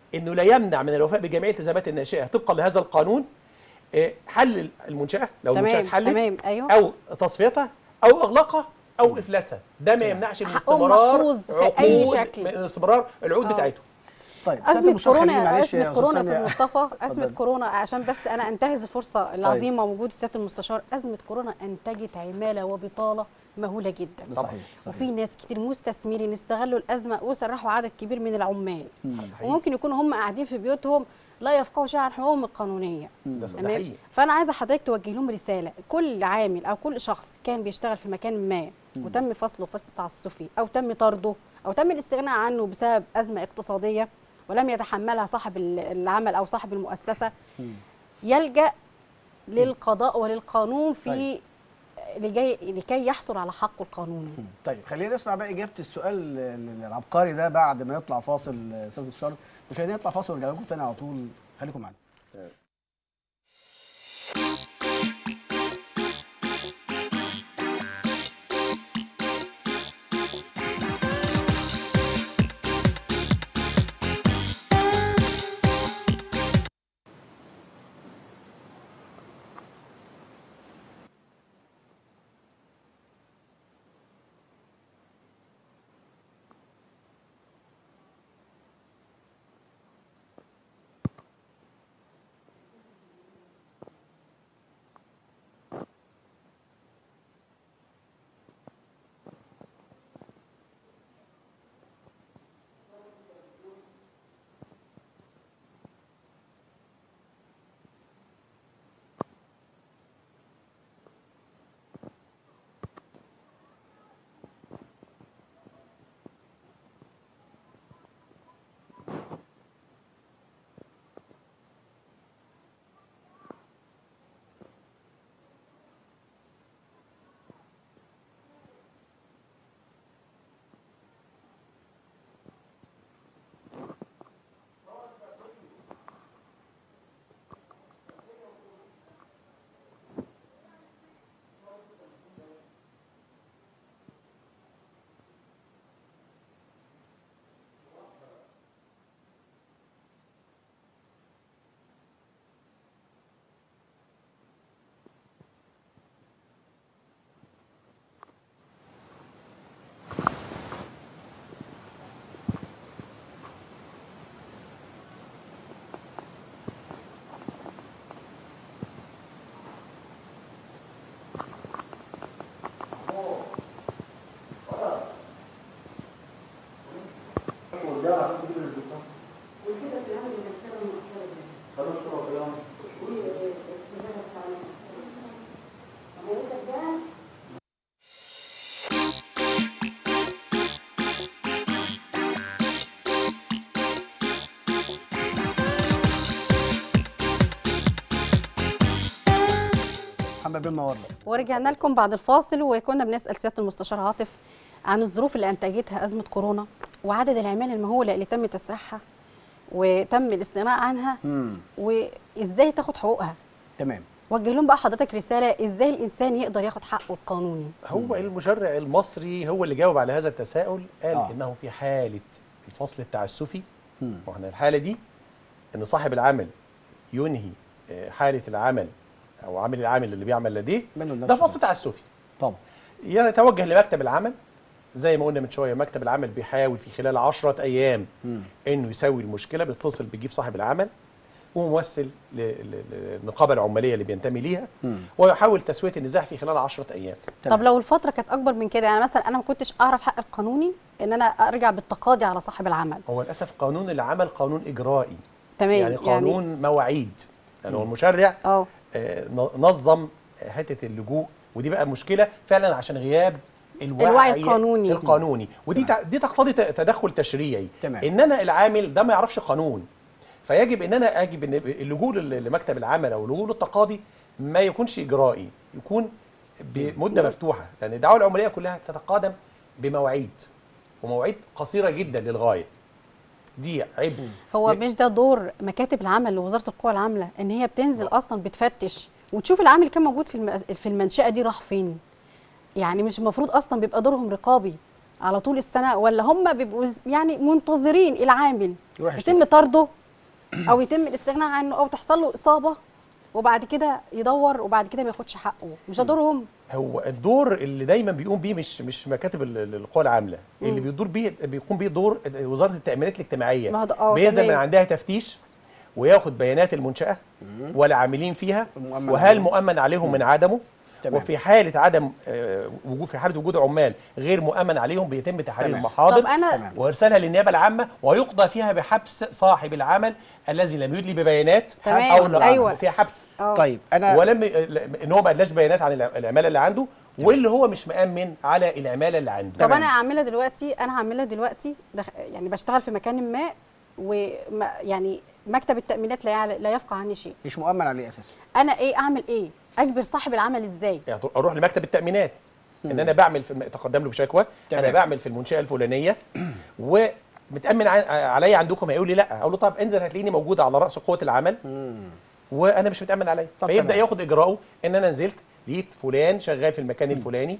انه لا يمنع من الوفاء بجميع الالتزامات الناشئه طبقا لهذا القانون آه، حل المنشاه لو المنشاه تمام اتحلت تمام ايوه او تصفيتها او اغلاقها او افلاسها ده ما يمنعش من حقهم استمرار محفوظ في أي عقود- شكل. من استمرار العقود آه. بتاعتهم طيب سيادة أزمة المستشار خليل كورونا معلش يا أزمة أستاذ كورونا سامي. أستاذ مصطفى أزمة اتفضل. كورونا عشان بس أنا أنتهز الفرصة العظيمة وجود سيادة المستشار أزمة كورونا أنتجت عمالة وبطالة مهولة جدا ده صحيح صحيح. وفي ناس كتير مستثمرين استغلوا الأزمة وسرحوا عدد كبير من العمال حقيقي. وممكن يكونوا هم قاعدين في بيوتهم لا يفقهوا شيئا عن حقوقهم القانونية ده ده تمام حقيقي فانا عايزه حضرتك توجه لهم رساله كل عامل او كل شخص كان بيشتغل في مكان ما وتم فصله فصل تعسفي او تم طرده او تم الاستغناء عنه بسبب ازمه اقتصاديه ولم يتحملها صاحب ال- العمل او صاحب المؤسسه يلجا للقضاء وللقانون في طيب. لجي لكي يحصل على حقه القانوني طيب خلينا نسمع بقى اجابه السؤال العبقري ده بعد ما يطلع فاصل استاذ المستشار مشاهدينا نطلع فاصل ونرجع لكم تاني على طول خليكم معانا محمد بن منور ورجعنا لكم بعد الفاصل وكنا بنسال سياده المستشار عاطف عن الظروف اللي انتجتها ازمه كورونا وعدد العمال المهوله اللي تم تسريحها وتم الاستغناء عنها امم وازاي تاخد حقوقها تمام وجه لهم بقى حضرتك رساله ازاي الانسان يقدر ياخد حقه القانوني هو المشرع المصري هو اللي جاوب على هذا التساؤل قال آه. آه. انه في حاله الفصل التعسفي مم. واحنا الحاله دي ان صاحب العمل ينهي آه، حاله العمل او عامل العامل اللي بيعمل لديه منه ده لنفسه. فصل تعسفي طبعا يتوجه لمكتب العمل زي ما قلنا من شويه مكتب العمل بيحاول في خلال 10 ايام مم. انه يسوي المشكله بيتصل بيجيب صاحب العمل وممثل ل- ل- للنقابه العماليه اللي بينتمي ليها مم. ويحاول تسويه النزاع في خلال 10 ايام تمام. طب لو الفتره كانت اكبر من كده يعني مثلا انا ما كنتش اعرف حق القانوني ان انا ارجع بالتقاضي على صاحب العمل هو للاسف قانون العمل قانون اجرائي تمام يعني قانون مواعيد يعني هو المشرع اه آه، ن- نظم حته اللجوء ودي بقى مشكله فعلا عشان غياب الوعي, الوعي القانوني. القانوني ودي تع- دي تقتضي ت- تدخل تشريعي تمام. ان انا العامل ده ما يعرفش قانون فيجب ان انا اجب ان اللجوء لل- لمكتب العمل او اللجوء للتقاضي ما يكونش اجرائي يكون بمده مفتوحه لان الدعوه العماليه كلها بتتقادم بمواعيد ومواعيد قصيره جدا للغايه دي عيب هو ي- مش ده دور مكاتب العمل لوزاره القوى العامله ان هي بتنزل اصلا بتفتش وتشوف العامل اللي كان موجود في الم- في المنشاه دي راح فين يعني مش المفروض اصلا بيبقى دورهم رقابي على طول السنه ولا هم بيبقوا ز- يعني منتظرين العامل يروح يتم يشتغل. طرده او يتم الاستغناء عنه او تحصل له اصابه وبعد كده يدور وبعد كده ما ياخدش حقه مش ده دورهم هو الدور اللي دايما بيقوم بيه مش مش مكاتب ال- ال- القوى العامله اللي بيدور بيه بيقوم بيه دور وزاره التامينات الاجتماعيه ما هو ده- آه، بينزل من تمام. عندها تفتيش وياخد بيانات المنشاه والعاملين فيها المؤمن وهل عليهم. مؤمن عليهم من عدمه تمام. وفي حاله عدم آه، وجود في حاله وجود عمال غير مؤمن عليهم بيتم تحرير تمام. المحاضر طب انا تمام. وارسالها للنيابه العامه ويقضى فيها بحبس صاحب العمل الذي لم يدلي ببيانات تمام. او لم- أيوة. فيها حبس اه طيب انا ولم ان هو ما اداش بيانات عن الع- العماله اللي عنده واللي هو مش مامن على العماله اللي عنده طب تمام. انا اعملها دلوقتي انا هعملها دلوقتي دخ... يعني بشتغل في مكان ما وما يعني مكتب التامينات لا يعل... لا يفقه عني شيء مش مؤمن عليه اساسا انا ايه اعمل ايه اجبر صاحب العمل ازاي يعني اروح لمكتب التامينات ان انا بعمل في الم- تقدم له بشكوى تمام. انا بعمل في المنشاه الفلانيه ومتامن ع- عليا عندكم هيقول لي لا اقول له طب انزل هتلاقيني موجوده على راس قوه العمل وانا مش متامن عليا طب فيبدا تمام. ياخد اجراءه ان انا نزلت لقيت فلان شغال في المكان الفلاني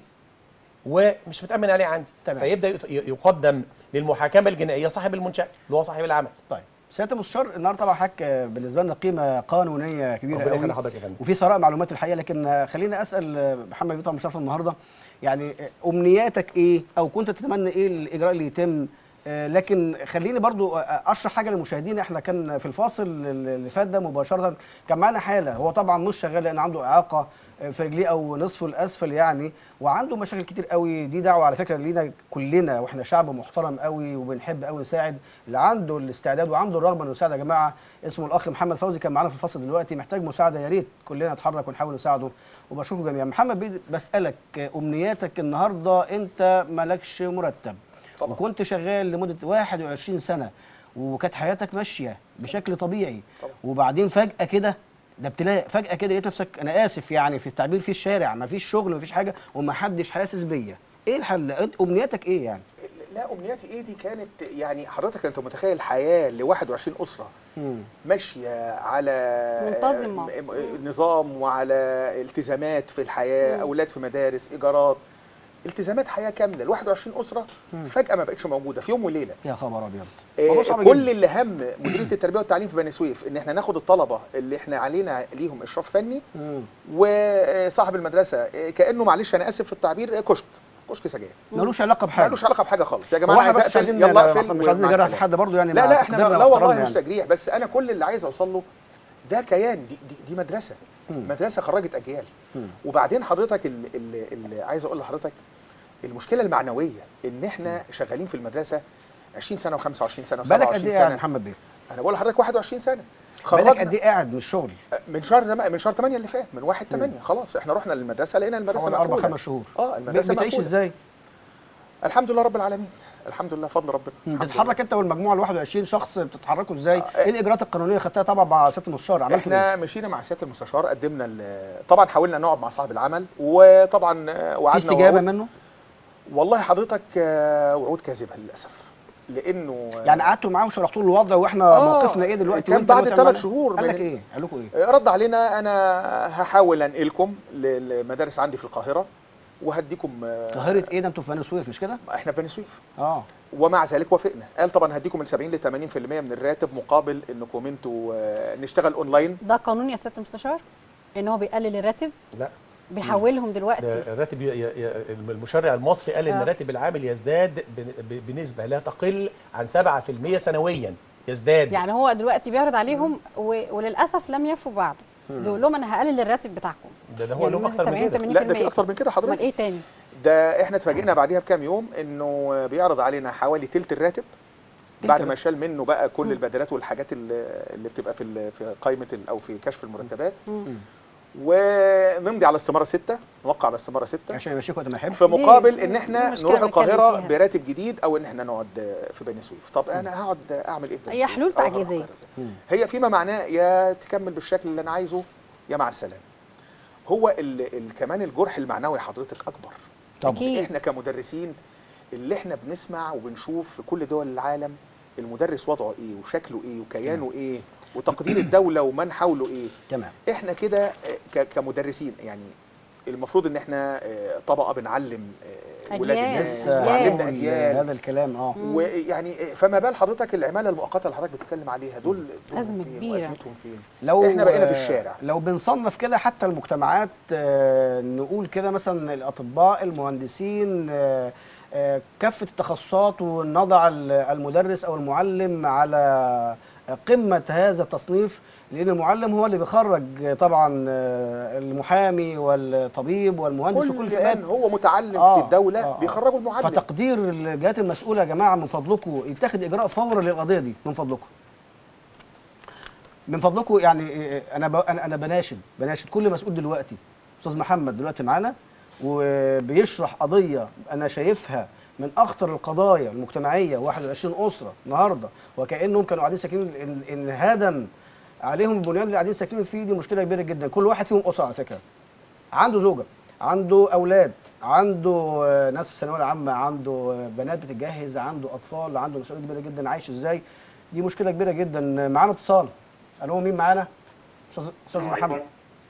ومش متامن عليه عندي تمام. فيبدا يت- ي- يقدم للمحاكمه الجنائيه صاحب المنشاه اللي هو صاحب العمل طيب سياده المستشار النهارده طبعا حضرتك آه، بالنسبه لنا قيمه قانونيه كبيره ربنا يخلي قوي حضرتك يا فندم وفي ثراء معلومات الحقيقه لكن آه، خليني اسال آه، محمد بيطلع مشرف النهارده يعني آه، امنياتك ايه او كنت تتمنى ايه الاجراء اللي يتم آه، لكن خليني برضو آه، اشرح حاجه للمشاهدين احنا كان في الفاصل اللي فات ده مباشره كان معانا حاله هو طبعا مش شغال لان عنده اعاقه آه، في رجليه او نصفه الاسفل يعني وعنده مشاكل كتير قوي دي دعوه على فكره لينا كلنا واحنا شعب محترم قوي وبنحب قوي نساعد اللي عنده الاستعداد وعنده الرغبه انه يساعد يا جماعه اسمه الاخ محمد فوزي كان معانا في الفصل دلوقتي محتاج مساعده يا ريت كلنا نتحرك ونحاول نساعده وبشكركم جميعا محمد بيه بسالك آه، امنياتك النهارده انت مالكش مرتب طبعا. وكنت شغال لمده 21 سنه وكانت حياتك ماشيه بشكل طبيعي طبعا. وبعدين فجاه كده ده ابتلاء فجاه كده لقيت نفسك انا اسف يعني في التعبير في الشارع ما فيش شغل ما فيش حاجه ومحدش حاسس بيا ايه الحل انت امنياتك ايه يعني لا امنياتي ايه دي كانت يعني حضرتك انت متخيل حياه ل 21 اسره مم. ماشيه على منتظمة. م- م- نظام وعلى التزامات في الحياه مم. اولاد في مدارس ايجارات التزامات حياه كامله ال 21 اسره فجاه ما بقتش موجوده في يوم وليله يا خبر ابيض آه، موضوع صعب كل جداً. اللي هم مديريه التربيه والتعليم في بني سويف ان احنا ناخد الطلبه اللي احنا علينا ليهم اشراف فني مم. وصاحب المدرسه آه، كانه معلش انا اسف في التعبير آه، كشك كشك سجاير ملوش علاقه بحاجه مالوش علاقه بحاجه خالص يا هو جماعه احنا عايز بس مش اقفل عايزين يلا اقفل مش عايزين ومع نجرح في السلامة. حد برضه يعني لا مع لا احنا تقديرنا لا والله واحترامنا مش يعني. تجريح بس انا كل اللي عايز اوصل له ده كيان دي, دي, دي مدرسه مم. مدرسه خرجت اجيال مم. وبعدين حضرتك اللي, اللي, اللي عايز اقول لحضرتك المشكله المعنويه ان احنا شغالين في المدرسه 20 سنه و25 سنه بالك قد و27 ايه يا سنه محمد بيه انا بقول لحضرتك 21 سنه بالك قد ايه قاعد من الشغل من شهر تم- من شهر 8 اللي فات من 1 8 خلاص احنا رحنا للمدرسه لقينا المدرسه حوالي اربع مقفوله خمس شهور اه المدرسه بتعيش مقفولة. ازاي الحمد لله رب العالمين الحمد لله فضل ربنا الحمد بتتحرك انت والمجموعه ال 21 شخص بتتحركوا ازاي؟ آه، ايه الاجراءات القانونيه اللي خدتها طبعا مع سياده المستشار عملتوا احنا مشينا مع سياده المستشار قدمنا ال- طبعا حاولنا نقعد مع صاحب العمل وطبعا آه، ايه؟ في وعدنا استجابه وعود. منه؟ والله حضرتك آه، وعود كاذبه للاسف لانه آه، يعني قعدتوا معاه وشرحتوا له الوضع واحنا آه، موقفنا ايه دلوقتي كان وانت بعد دلوقتي ثلاث عمال- شهور قال من- لك ايه؟ قال لكم ايه؟ آه، رد علينا انا هحاول انقلكم للمدارس عندي في القاهره وهديكم آه، ظاهره ايه ده انتوا في بني سويف مش كده؟ احنا في بني سويف اه ومع ذلك وافقنا قال طبعا هديكم من 70 ل 80% من الراتب مقابل انكم انتوا آه، نشتغل اونلاين ده قانون يا سياده المستشار ان هو بيقلل الراتب لا بيحولهم دلوقتي ده الراتب ي- ي- ي- المشرع المصري قال ان آه. راتب العامل يزداد بن- ب- بنسبه لا تقل عن 7% سنويا يزداد يعني هو دلوقتي بيعرض عليهم و... وللاسف لم يفوا بعده بيقول لهم انا هقلل الراتب بتاعكم ده, ده هو يعني لهم من اكثر 70 من كده 80% لا ده في اكتر من كده امال حضرتك ايه تاني ده احنا اتفاجئنا بعديها بكام يوم انه بيعرض علينا حوالي تلت الراتب بعد ما شال منه بقى كل البدلات والحاجات اللي اللي بتبقى في ال- في قائمه ال- او في كشف المرتبات مم. ونمضي على استماره سته نوقع على استماره سته عشان يمشيك وقت ما يحب في مقابل دي- ان دي احنا مشكلة نروح بنتكلم القاهره فيها. براتب جديد او ان احنا نقعد في بني سويف طب انا هقعد اعمل ايه في بني هي سويف؟ حلول أو هروح تعجيزية. القاهرة إزاي؟ هي فيما معناه يا تكمل بالشكل اللي انا عايزه يا مع السلامه هو ال ال كمان الجرح المعنوي حضرتك اكبر طبعا أكيد. احنا كمدرسين اللي احنا بنسمع وبنشوف في كل دول العالم المدرس وضعه ايه وشكله ايه وكيانه ايه وتقدير الدوله ومن حوله ايه تمام احنا كده آه، ك- كمدرسين يعني المفروض ان احنا آه، طبقه بنعلم آه، ولاد أجيال. الناس لسه وعلمنا هقول اجيال هذا الكلام اه ويعني فما بال حضرتك العماله المؤقته اللي حضرتك بتتكلم عليها دول دول أزمة فين كبيرة. وازمتهم فين لو احنا بقينا في الشارع لو بنصنف كده حتى المجتمعات آه، نقول كده مثلا الاطباء المهندسين آه، آه، كافه التخصصات ونضع ال- المدرس او المعلم على قمه هذا التصنيف لان المعلم هو اللي بيخرج آه، طبعا آه، المحامي والطبيب والمهندس كل وكل الفئات من هو متعلم آه، في الدوله آه، آه. بيخرجوا المعلم فتقدير الجهات المسؤوله يا جماعه من فضلكم يتخذ اجراء فوري للقضيه دي من فضلكم من فضلكم يعني إيه، انا ب- انا أنا بناشد بناشد كل مسؤول دلوقتي استاذ محمد دلوقتي معانا وبيشرح قضيه انا شايفها من اخطر القضايا المجتمعيه 21 اسره النهارده وكانهم كانوا قاعدين ساكنين ان إن هدم عليهم البنيان اللي قاعدين ساكنين فيه دي مشكله كبيره جدا كل واحد فيهم اسره على فكره عنده زوجه عنده اولاد عنده آه، ناس في الثانويه العامه عنده آه، بنات بتتجهز عنده اطفال عنده مسؤوليه كبيره جدا عايش ازاي دي مشكله كبيره جدا معانا اتصال الو مين معانا استاذ استاذ محمد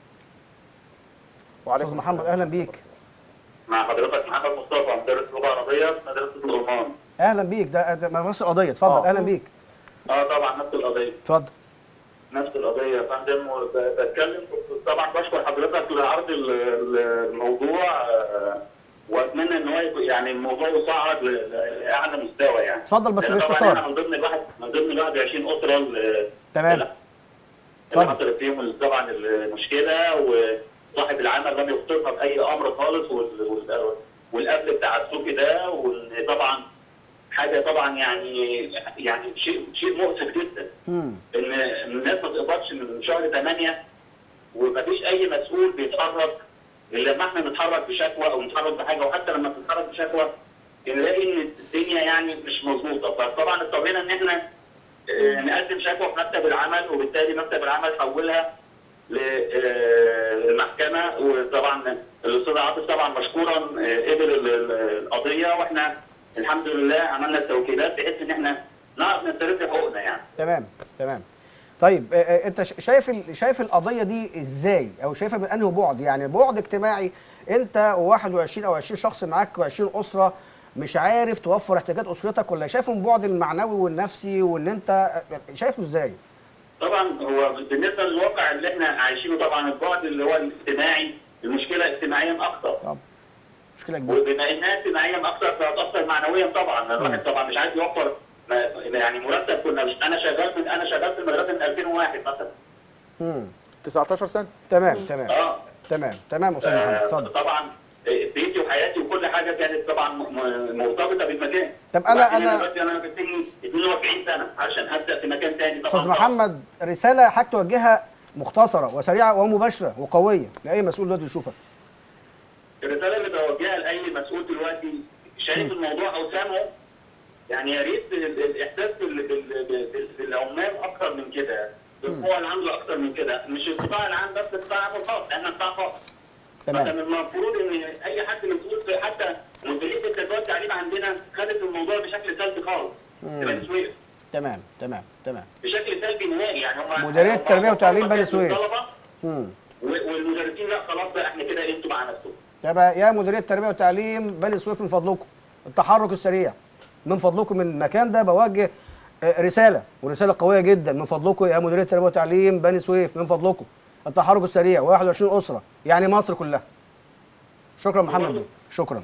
وعليكم استاذ محمد السلام. اهلا بيك مع حضرتك محمد مصطفى مدرس لغه عربيه في مدرسه الغرمان اهلا بيك ده ده نفس القضيه اتفضل آه. اهلا بيك اه طبعا نفس القضيه اتفضل نفس القضيه يا فندم وبتكلم طبعا بشكر حضرتك لعرض ال- ال- الموضوع آه، واتمنى ان هو يبقى- يعني الموضوع يصعد ل- لاعلى مستوى يعني اتفضل بس لأن طبعا باختصار. احنا من ضمن الواحد من ضمن الواحد 20 اسره اللي تمام اللي اتفضل. حصلت فيهم طبعا المشكله وصاحب العمل لم يخطرها باي امر خالص وال- وال- والقفل بتاع السوق ده وطبعا حاجه طبعا يعني يعني شيء شيء مؤسف جدا مم. ان الناس ما تقبضش من شهر 8 ومفيش اي مسؤول بيتحرك الا لما احنا نتحرك بشكوى او نتحرك بحاجه وحتى لما بنتحرك بشكوى نلاقي ان الدنيا يعني مش مظبوطه فطبعا اضطرينا ان احنا آه، نقدم شكوى في مكتب العمل وبالتالي مكتب العمل حولها للمحكمه وطبعا الاستاذ عاطف طبعا مشكورا آه، قبل ال- ال- القضيه واحنا الحمد لله عملنا التوكيلات بحيث ان احنا نعرف نسترد حقوقنا يعني تمام تمام طيب آه، آه، انت ش- شايف ال- شايف القضيه دي ازاي او شايفها من انهي بعد يعني بعد اجتماعي انت و21 او 20 شخص معاك و20 اسره مش عارف توفر احتياجات اسرتك ولا شايفه من بعد المعنوي والنفسي وان انت آه، شايفه ازاي طبعا هو بالنسبه للواقع اللي احنا عايشينه طبعا البعد اللي هو الاجتماعي المشكله اجتماعيا اكتر طب مشكله كبيره وبما انها اجتماعيا اكتر فهتاثر معنويا طبعا الواحد طبعا مش عايز يوفر ما- يعني مرتب كنا مش انا شغال من انا شغال في المدرسه من 2001 مثلا مم. 19 سنه تمام تمام اه تمام تمام استاذ محمد آه، اتفضل طبعا بيتي وحياتي وكل حاجه كانت طبعا م- م- مرتبطه بالمكان طب أنا- وبعدين أنا- دلوقتي انا بتني 42 سنه عشان ابدا في مكان تاني طبعا استاذ محمد رساله حضرتك توجهها مختصره وسريعه ومباشره وقويه لاي مسؤول دلوقتي يشوفك الرساله اللي بوجهها لاي مسؤول دلوقتي شايف الموضوع او سامعه يعني يا ريت ال- ال- الاحساس بال- بال- بال- بالعمال اكتر من كده بالقوى العامله اكتر من كده مش القطاع العام بس القطاع العام الخاص احنا قطاع خاص تمام مثلا المفروض ان اي حد مسؤول في حتى مديريه التربيه والتعليم عندنا خدت الموضوع بشكل سلبي خالص مم. في بني سويف تمام تمام تمام بشكل سلبي نهائي يعني هم مديرية هم التربية والتعليم بني هم سويف. الطلبة مم. و- والمدرسين لا خلاص بقى احنا كده انتوا مع نفسكم طب يا مديريه التربيه والتعليم بني سويف من فضلكم التحرك السريع من فضلكم من المكان ده بوجه آه، رساله ورساله قويه جدا من فضلكم يا مديريه التربيه والتعليم بني سويف من فضلكم التحرك السريع 21 اسره يعني مصر كلها شكرا محمد بيه شكرا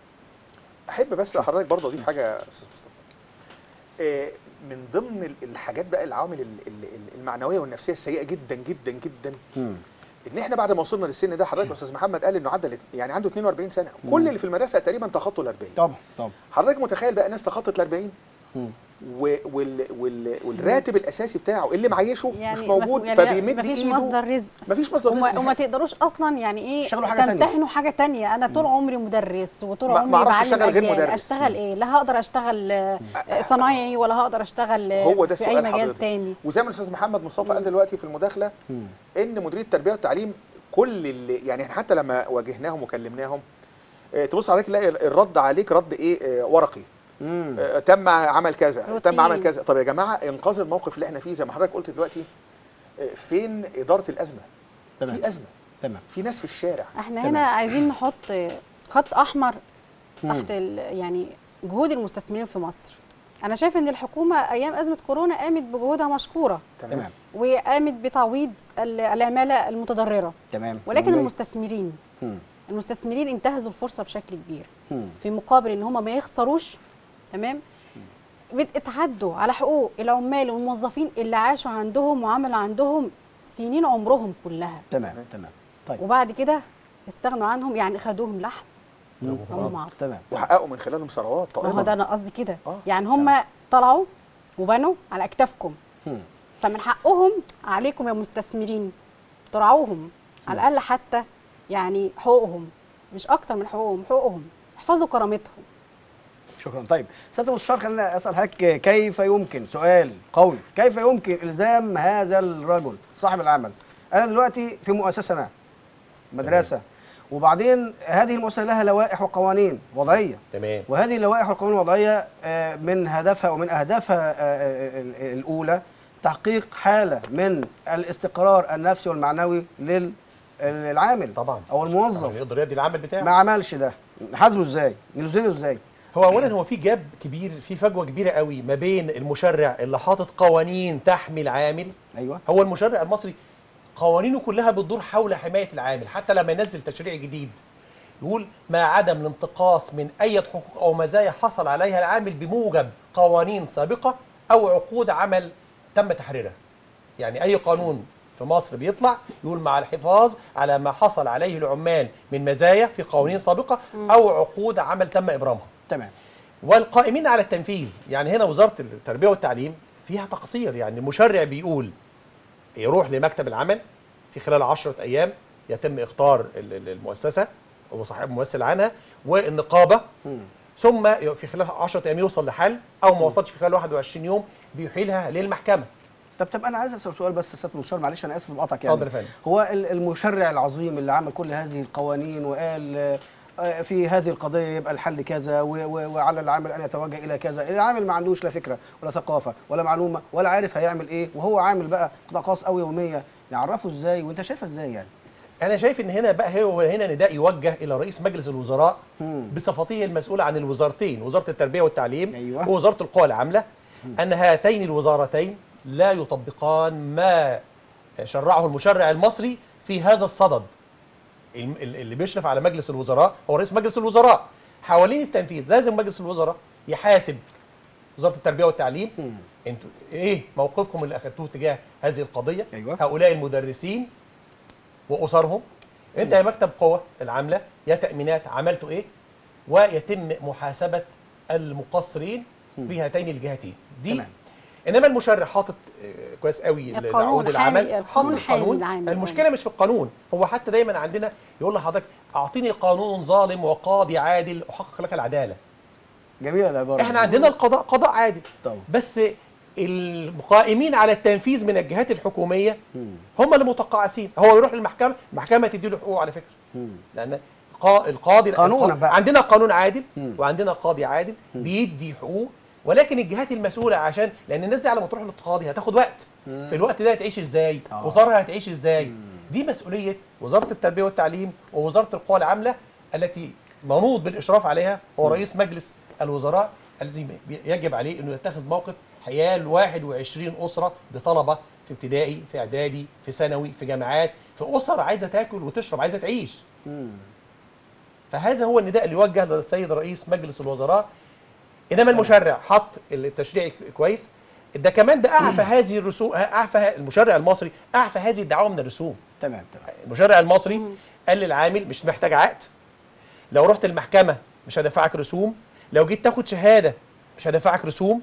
احب بس حضرتك برضه اضيف حاجه يا استاذ مصطفى آه، من ضمن ال- الحاجات بقى العوامل ال- ال- ال- المعنويه والنفسيه السيئه جدا جدا جدا مم. ان احنا بعد ما وصلنا للسن ده حضرتك يا استاذ محمد قال انه عدى ال- يعني عنده 42 سنه كل اللي في المدرسه تقريبا تخطوا ال 40 طبعا طبعا حضرتك متخيل بقى ناس تخطت ال 40 مم. و- وال وال والراتب الاساسي بتاعه اللي معيشه يعني مش موجود مف- يعني فبيمد مفيش ايده مصدر رزق مفيش مصدر وما, رزق وما تقدروش اصلا يعني ايه تشتغلوا حاجة تانية. تمتحنوا حاجه تانية انا طول عمري مدرس وطول ما- عمري ما أعرفش بعلم أشتغل غير أجيال. مدرس. اشتغل ايه لا هقدر اشتغل آه، صنايعي ولا هقدر اشتغل آه، هو ده في اي السؤال مجال حضرتك تاني وزي ما الاستاذ محمد مصطفى قال دلوقتي في المداخله مم. ان مديريه التربيه والتعليم كل اللي يعني إحنا حتى لما واجهناهم وكلمناهم آه، تبص عليك تلاقي الرد عليك رد ايه آه، ورقي مم. آه، تم عمل كذا روتين. تم عمل كذا طب يا جماعه انقاذ الموقف اللي احنا فيه زي ما حضرتك قلت دلوقتي آه، فين اداره الازمه تمام في ازمه تمام في ناس في الشارع احنا تمام. هنا عايزين نحط خط احمر تحت ال- يعني جهود المستثمرين في مصر انا شايف ان الحكومه ايام ازمه كورونا قامت بجهودها مشكوره تمام وقامت بتعويض ال- العماله المتضرره تمام ولكن جميل. المستثمرين مم. المستثمرين انتهزوا الفرصه بشكل كبير مم. في مقابل ان هم ما يخسروش تمام بت- اتعدوا على حقوق العمال والموظفين اللي عاشوا عندهم وعملوا عندهم سنين عمرهم كلها تمام تمام طيب وبعد كده استغنوا عنهم يعني خدوهم لحم مم. هم معاهم تمام وحققوا من خلالهم ثروات ما هو طائله ده انا قصدي كده آه، يعني هم طلعوا وبنوا على اكتافكم مم. فمن حقهم عليكم يا مستثمرين ترعوهم على الاقل حتى يعني حقوقهم مش اكتر من حقوقهم حقوقهم احفظوا كرامتهم شكرا طيب سياده المستشار خلينا اسال حضرتك كيف يمكن سؤال قوي كيف يمكن الزام هذا الرجل صاحب العمل انا دلوقتي في مؤسسه ما مدرسه وبعدين هذه المؤسسه لها لوائح وقوانين وضعيه تمام وهذه اللوائح والقوانين الوضعيه آه، من هدفها ومن اهدافها آه، آه، ال- الاولى تحقيق حاله من الاستقرار النفسي والمعنوي للعامل طبعا او طبعاً الموظف يقدر يدي العمل بتاعه ما عملش ده حاسبه ازاي نلزمه ازاي هو اولا هو في جاب كبير في فجوه كبيره قوي ما بين المشرع اللي حاطط قوانين تحمي العامل ايوه هو المشرع المصري قوانينه كلها بتدور حول حمايه العامل حتى لما ينزل تشريع جديد يقول ما عدم الانتقاص من اي حقوق او مزايا حصل عليها العامل بموجب قوانين سابقه او عقود عمل تم تحريرها يعني اي قانون في مصر بيطلع يقول مع الحفاظ على ما حصل عليه العمال من مزايا في قوانين سابقه او عقود عمل تم ابرامها تمام والقائمين على التنفيذ يعني هنا وزاره التربيه والتعليم فيها تقصير يعني المشرع بيقول يروح لمكتب العمل في خلال عشرة أيام يتم إختار ال- ال- المؤسسة وصاحب ممثل عنها والنقابة مم. ثم في خلال 10 أيام يوصل لحل أو ما وصلش في خلال 21 يوم بيحيلها للمحكمة طب طب انا عايز اسال سؤال بس يا سياده المستشار معلش انا اسف بقطعك يعني اتفضل يا فندم. هو ال- المشرع العظيم اللي عمل كل هذه القوانين وقال آه، آه، في هذه القضيه يبقى الحل كذا و- و- وعلى العامل ان يتوجه الى كذا العامل ما عندوش لا فكره ولا ثقافه ولا معلومه ولا عارف هيعمل ايه وهو عامل بقى قطاع خاص او يوميه يعرفه ازاي وانت شايفها ازاي يعني أنا شايف إن هنا بقى هو هنا نداء يوجه إلى رئيس مجلس الوزراء مم. بصفته المسؤولة عن الوزارتين وزارة التربية والتعليم أيوة. ووزارة القوى العاملة أن هاتين الوزارتين لا يطبقان ما شرعه المشرع المصري في هذا الصدد الم- ال- اللي بيشرف على مجلس الوزراء هو رئيس مجلس الوزراء حوالين التنفيذ لازم مجلس الوزراء يحاسب وزارة التربية والتعليم مم. انتوا ايه موقفكم اللي اخذتوه تجاه هذه القضية أيوة. هؤلاء المدرسين واسرهم انت يا مكتب قوة العاملة يا تأمينات عملتوا ايه ويتم محاسبة المقصرين في هاتين الجهتين دي تمام. انما المشرع حاطط آه، كويس قوي القانون لعقود حامي- العمل القانون حاطط حامي القانون العامل. المشكله مش في القانون هو حتى دايما عندنا يقول لحضرتك اعطيني قانون ظالم وقاضي عادل احقق لك العداله جميله العباره احنا عندنا القضاء قضاء عادل طبعا بس القائمين على التنفيذ من الجهات الحكوميه مم. هم اللي متقاعسين هو يروح للمحكمه المحكمه تدي له حقوقه على فكره مم. لان قا- القاضي قانونا القا- بقى. عندنا قانون عادل مم. وعندنا قاضي عادل بيدي حقوق ولكن الجهات المسؤوله عشان لان الناس دي على ما تروح للقاضي هتاخد وقت مم. في الوقت ده هتعيش ازاي آه. وزارها هتعيش ازاي دي مسؤوليه وزاره التربيه والتعليم ووزاره القوى العامله التي منوط بالاشراف عليها هو رئيس مجلس الوزراء الذي يجب عليه انه يتخذ موقف حيال 21 اسره بطلبه في ابتدائي في اعدادي في ثانوي في جامعات في اسر عايزه تاكل وتشرب عايزه تعيش مم. فهذا هو النداء اللي يوجه للسيد رئيس مجلس الوزراء انما المشرع حط التشريع كويس ده كمان ده اعفى هذه الرسوم اعفى المشرع المصري اعفى هذه الدعوه من الرسوم تمام تمام المشرع المصري قال للعامل مش محتاج عقد لو رحت المحكمه مش هدفعك رسوم لو جيت تاخد شهاده مش هدفعك رسوم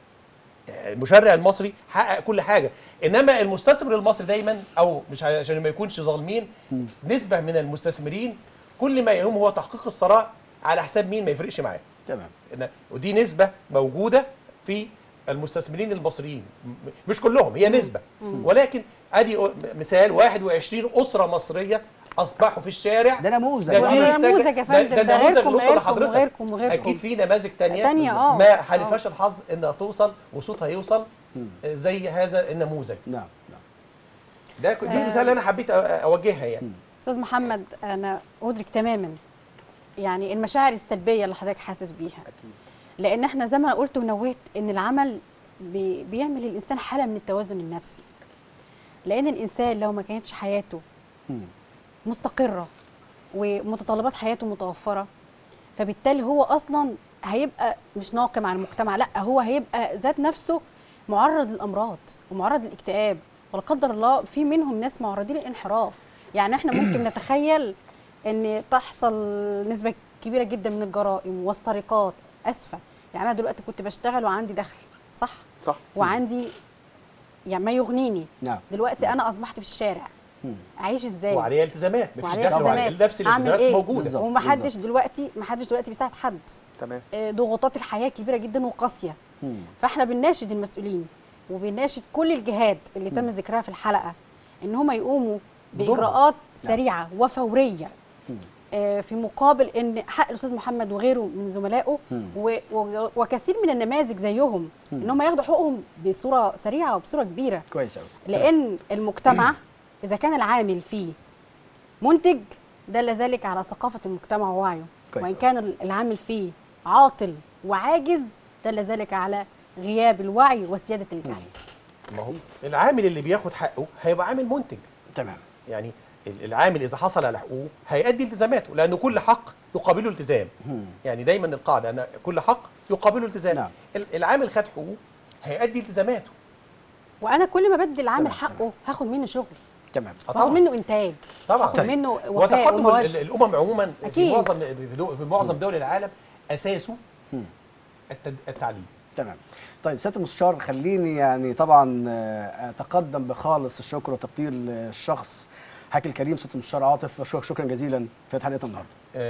المشرع المصري حقق كل حاجه انما المستثمر المصري دايما او مش عشان ما يكونش ظالمين نسبه من المستثمرين كل ما يهم هو تحقيق الثراء على حساب مين ما يفرقش معاه تمام إن- ودي نسبة موجودة في المستثمرين المصريين م- مش كلهم هي نسبة ولكن ادي أ- مثال 21 أسرة مصرية أصبحوا في الشارع ده نموذج ده وده دي وعمل- نموذج يا ده- فندم، ده ده نموذج غيركم يوصل وغيركم لحضرتك وغيركم وغيركم. اكيد في نماذج تانية تانية، آه، ما آه. حالفاش الحظ انها توصل وصوتها يوصل زي هذا النموذج نعم نعم ده ك- دي الرساله اللي انا حبيت أ- اوجهها يعني استاذ محمد انا ادرك تماما يعني المشاعر السلبيه اللي حضرتك حاسس بيها اكيد لان احنا زي ما أنا قلت ونوهت ان العمل بي بيعمل للانسان حاله من التوازن النفسي لان الانسان لو ما كانتش حياته مم. مستقره ومتطلبات حياته متوفره فبالتالي هو اصلا هيبقى مش ناقم على المجتمع لا هو هيبقى ذات نفسه معرض للامراض ومعرض للاكتئاب ولا قدر الله في منهم ناس معرضين للانحراف يعني احنا ممكن نتخيل ان تحصل نسبه كبيره جدا من الجرائم والسرقات اسفه يعني انا دلوقتي كنت بشتغل وعندي دخل صح صح وعندي يعني ما يغنيني نعم دلوقتي انا اصبحت في الشارع مم. اعيش ازاي وعليها التزامات مفيش وعليها دخل وعليها التزامات. نفس أعمل الالتزامات إيه؟ موجوده بالظبط. ومحدش دلوقتي محدش دلوقتي بيساعد حد تمام آه، ضغوطات الحياه كبيره جدا وقاسيه مم. فاحنا بنناشد المسؤولين وبنناشد كل الجهات اللي تم ذكرها في الحلقه ان هم يقوموا بدورهم. باجراءات سريعه وفوريه مم. آه، في مقابل ان حق الاستاذ محمد وغيره من زملائه مم. و- و- وكثير من النماذج زيهم ان هم ياخدوا حقوقهم بصوره سريعه وبصوره كبيره كويس قوي لان المجتمع اذا كان العامل فيه منتج دل ذلك على ثقافه المجتمع ووعيه كويس وان أوي. كان العامل فيه عاطل وعاجز دل ذلك على غياب الوعي وسياده الجهل ما هو العامل اللي بياخد حقه هيبقى عامل منتج تمام يعني ال- العامل اذا حصل على حقوقه هيأدي التزاماته لان كل حق يقابله التزام مم. يعني دايما القاعده ان كل حق يقابله التزام نعم. ال- العامل خد حقوقه هيأدي التزاماته وانا كل ما بدي العامل تمام، حقه هاخد منه شغل تمام آه باخد طبعا منه انتاج طبعا باخد منه وفاء وتقدم ومواد ال- الامم عموما في أكيد. معظم في دو- في معظم دول العالم اساسه مم. التد- التعليم تمام طيب سياده المستشار خليني يعني طبعا آه، اتقدم بخالص الشكر والتقدير للشخص حكي الكريم سياده المستشار عاطف بشكرك شكرا جزيلا في حلقه النهارده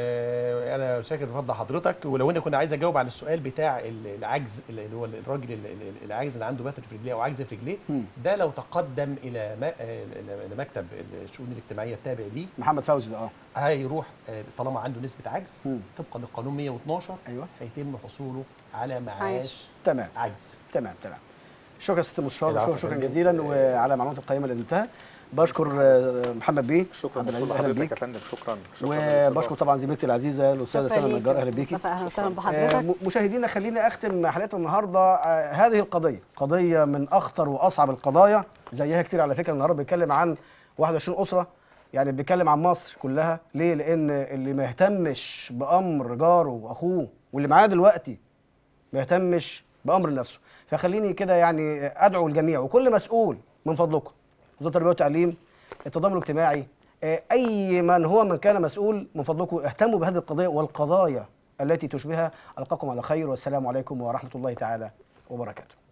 آه، انا شاكر بفضل حضرتك ولو انا كنت عايز اجاوب على السؤال بتاع ال- العجز اللي هو الراجل ال- ال- العاجز اللي عنده بتر في رجليه او عجز في رجليه مم. ده لو تقدم الى ما- آه، لمكتب الشؤون الاجتماعيه التابع ليه محمد فوزي ده اه هيروح آه، طالما عنده نسبه عجز مم. طبقا للقانون 112 ايوه هيتم حصوله على معاش معاش. تمام عجز تمام تمام شكرا سياده المستشار العفو شكرا, شكرا يا فندم. جزيلا وعلى المعلومات القيمه اللي قدمتها بشكر آه، محمد بيه شكرا عبد العزيز لحضرتك اهلا حضرتك يا بيك فندم شكرا شكرا للاستضافة. وبشكر طبعا زميلتي العزيزه الاستاذه شكرا سامي ليك النجار يا اهلا أستاذ بيكي مصطفى، اهلا وسهلا آه، بحضرتك م- مشاهدينا خليني اختم حلقه النهارده آه، هذه القضيه قضيه من اخطر واصعب القضايا زيها كتير على فكره النهارده بيتكلم عن 21 اسره يعني بيتكلم عن مصر كلها ليه لان اللي ما يهتمش بامر جاره واخوه واللي معاه دلوقتي ما يهتمش بامر نفسه فخليني كده يعني ادعو الجميع وكل مسؤول من فضلكم وزاره التربيه والتعليم التضامن الاجتماعي آه، اي من هو من كان مسؤول من فضلكم اهتموا بهذه القضيه والقضايا التي تشبهها القاكم على خير والسلام عليكم ورحمه الله تعالى وبركاته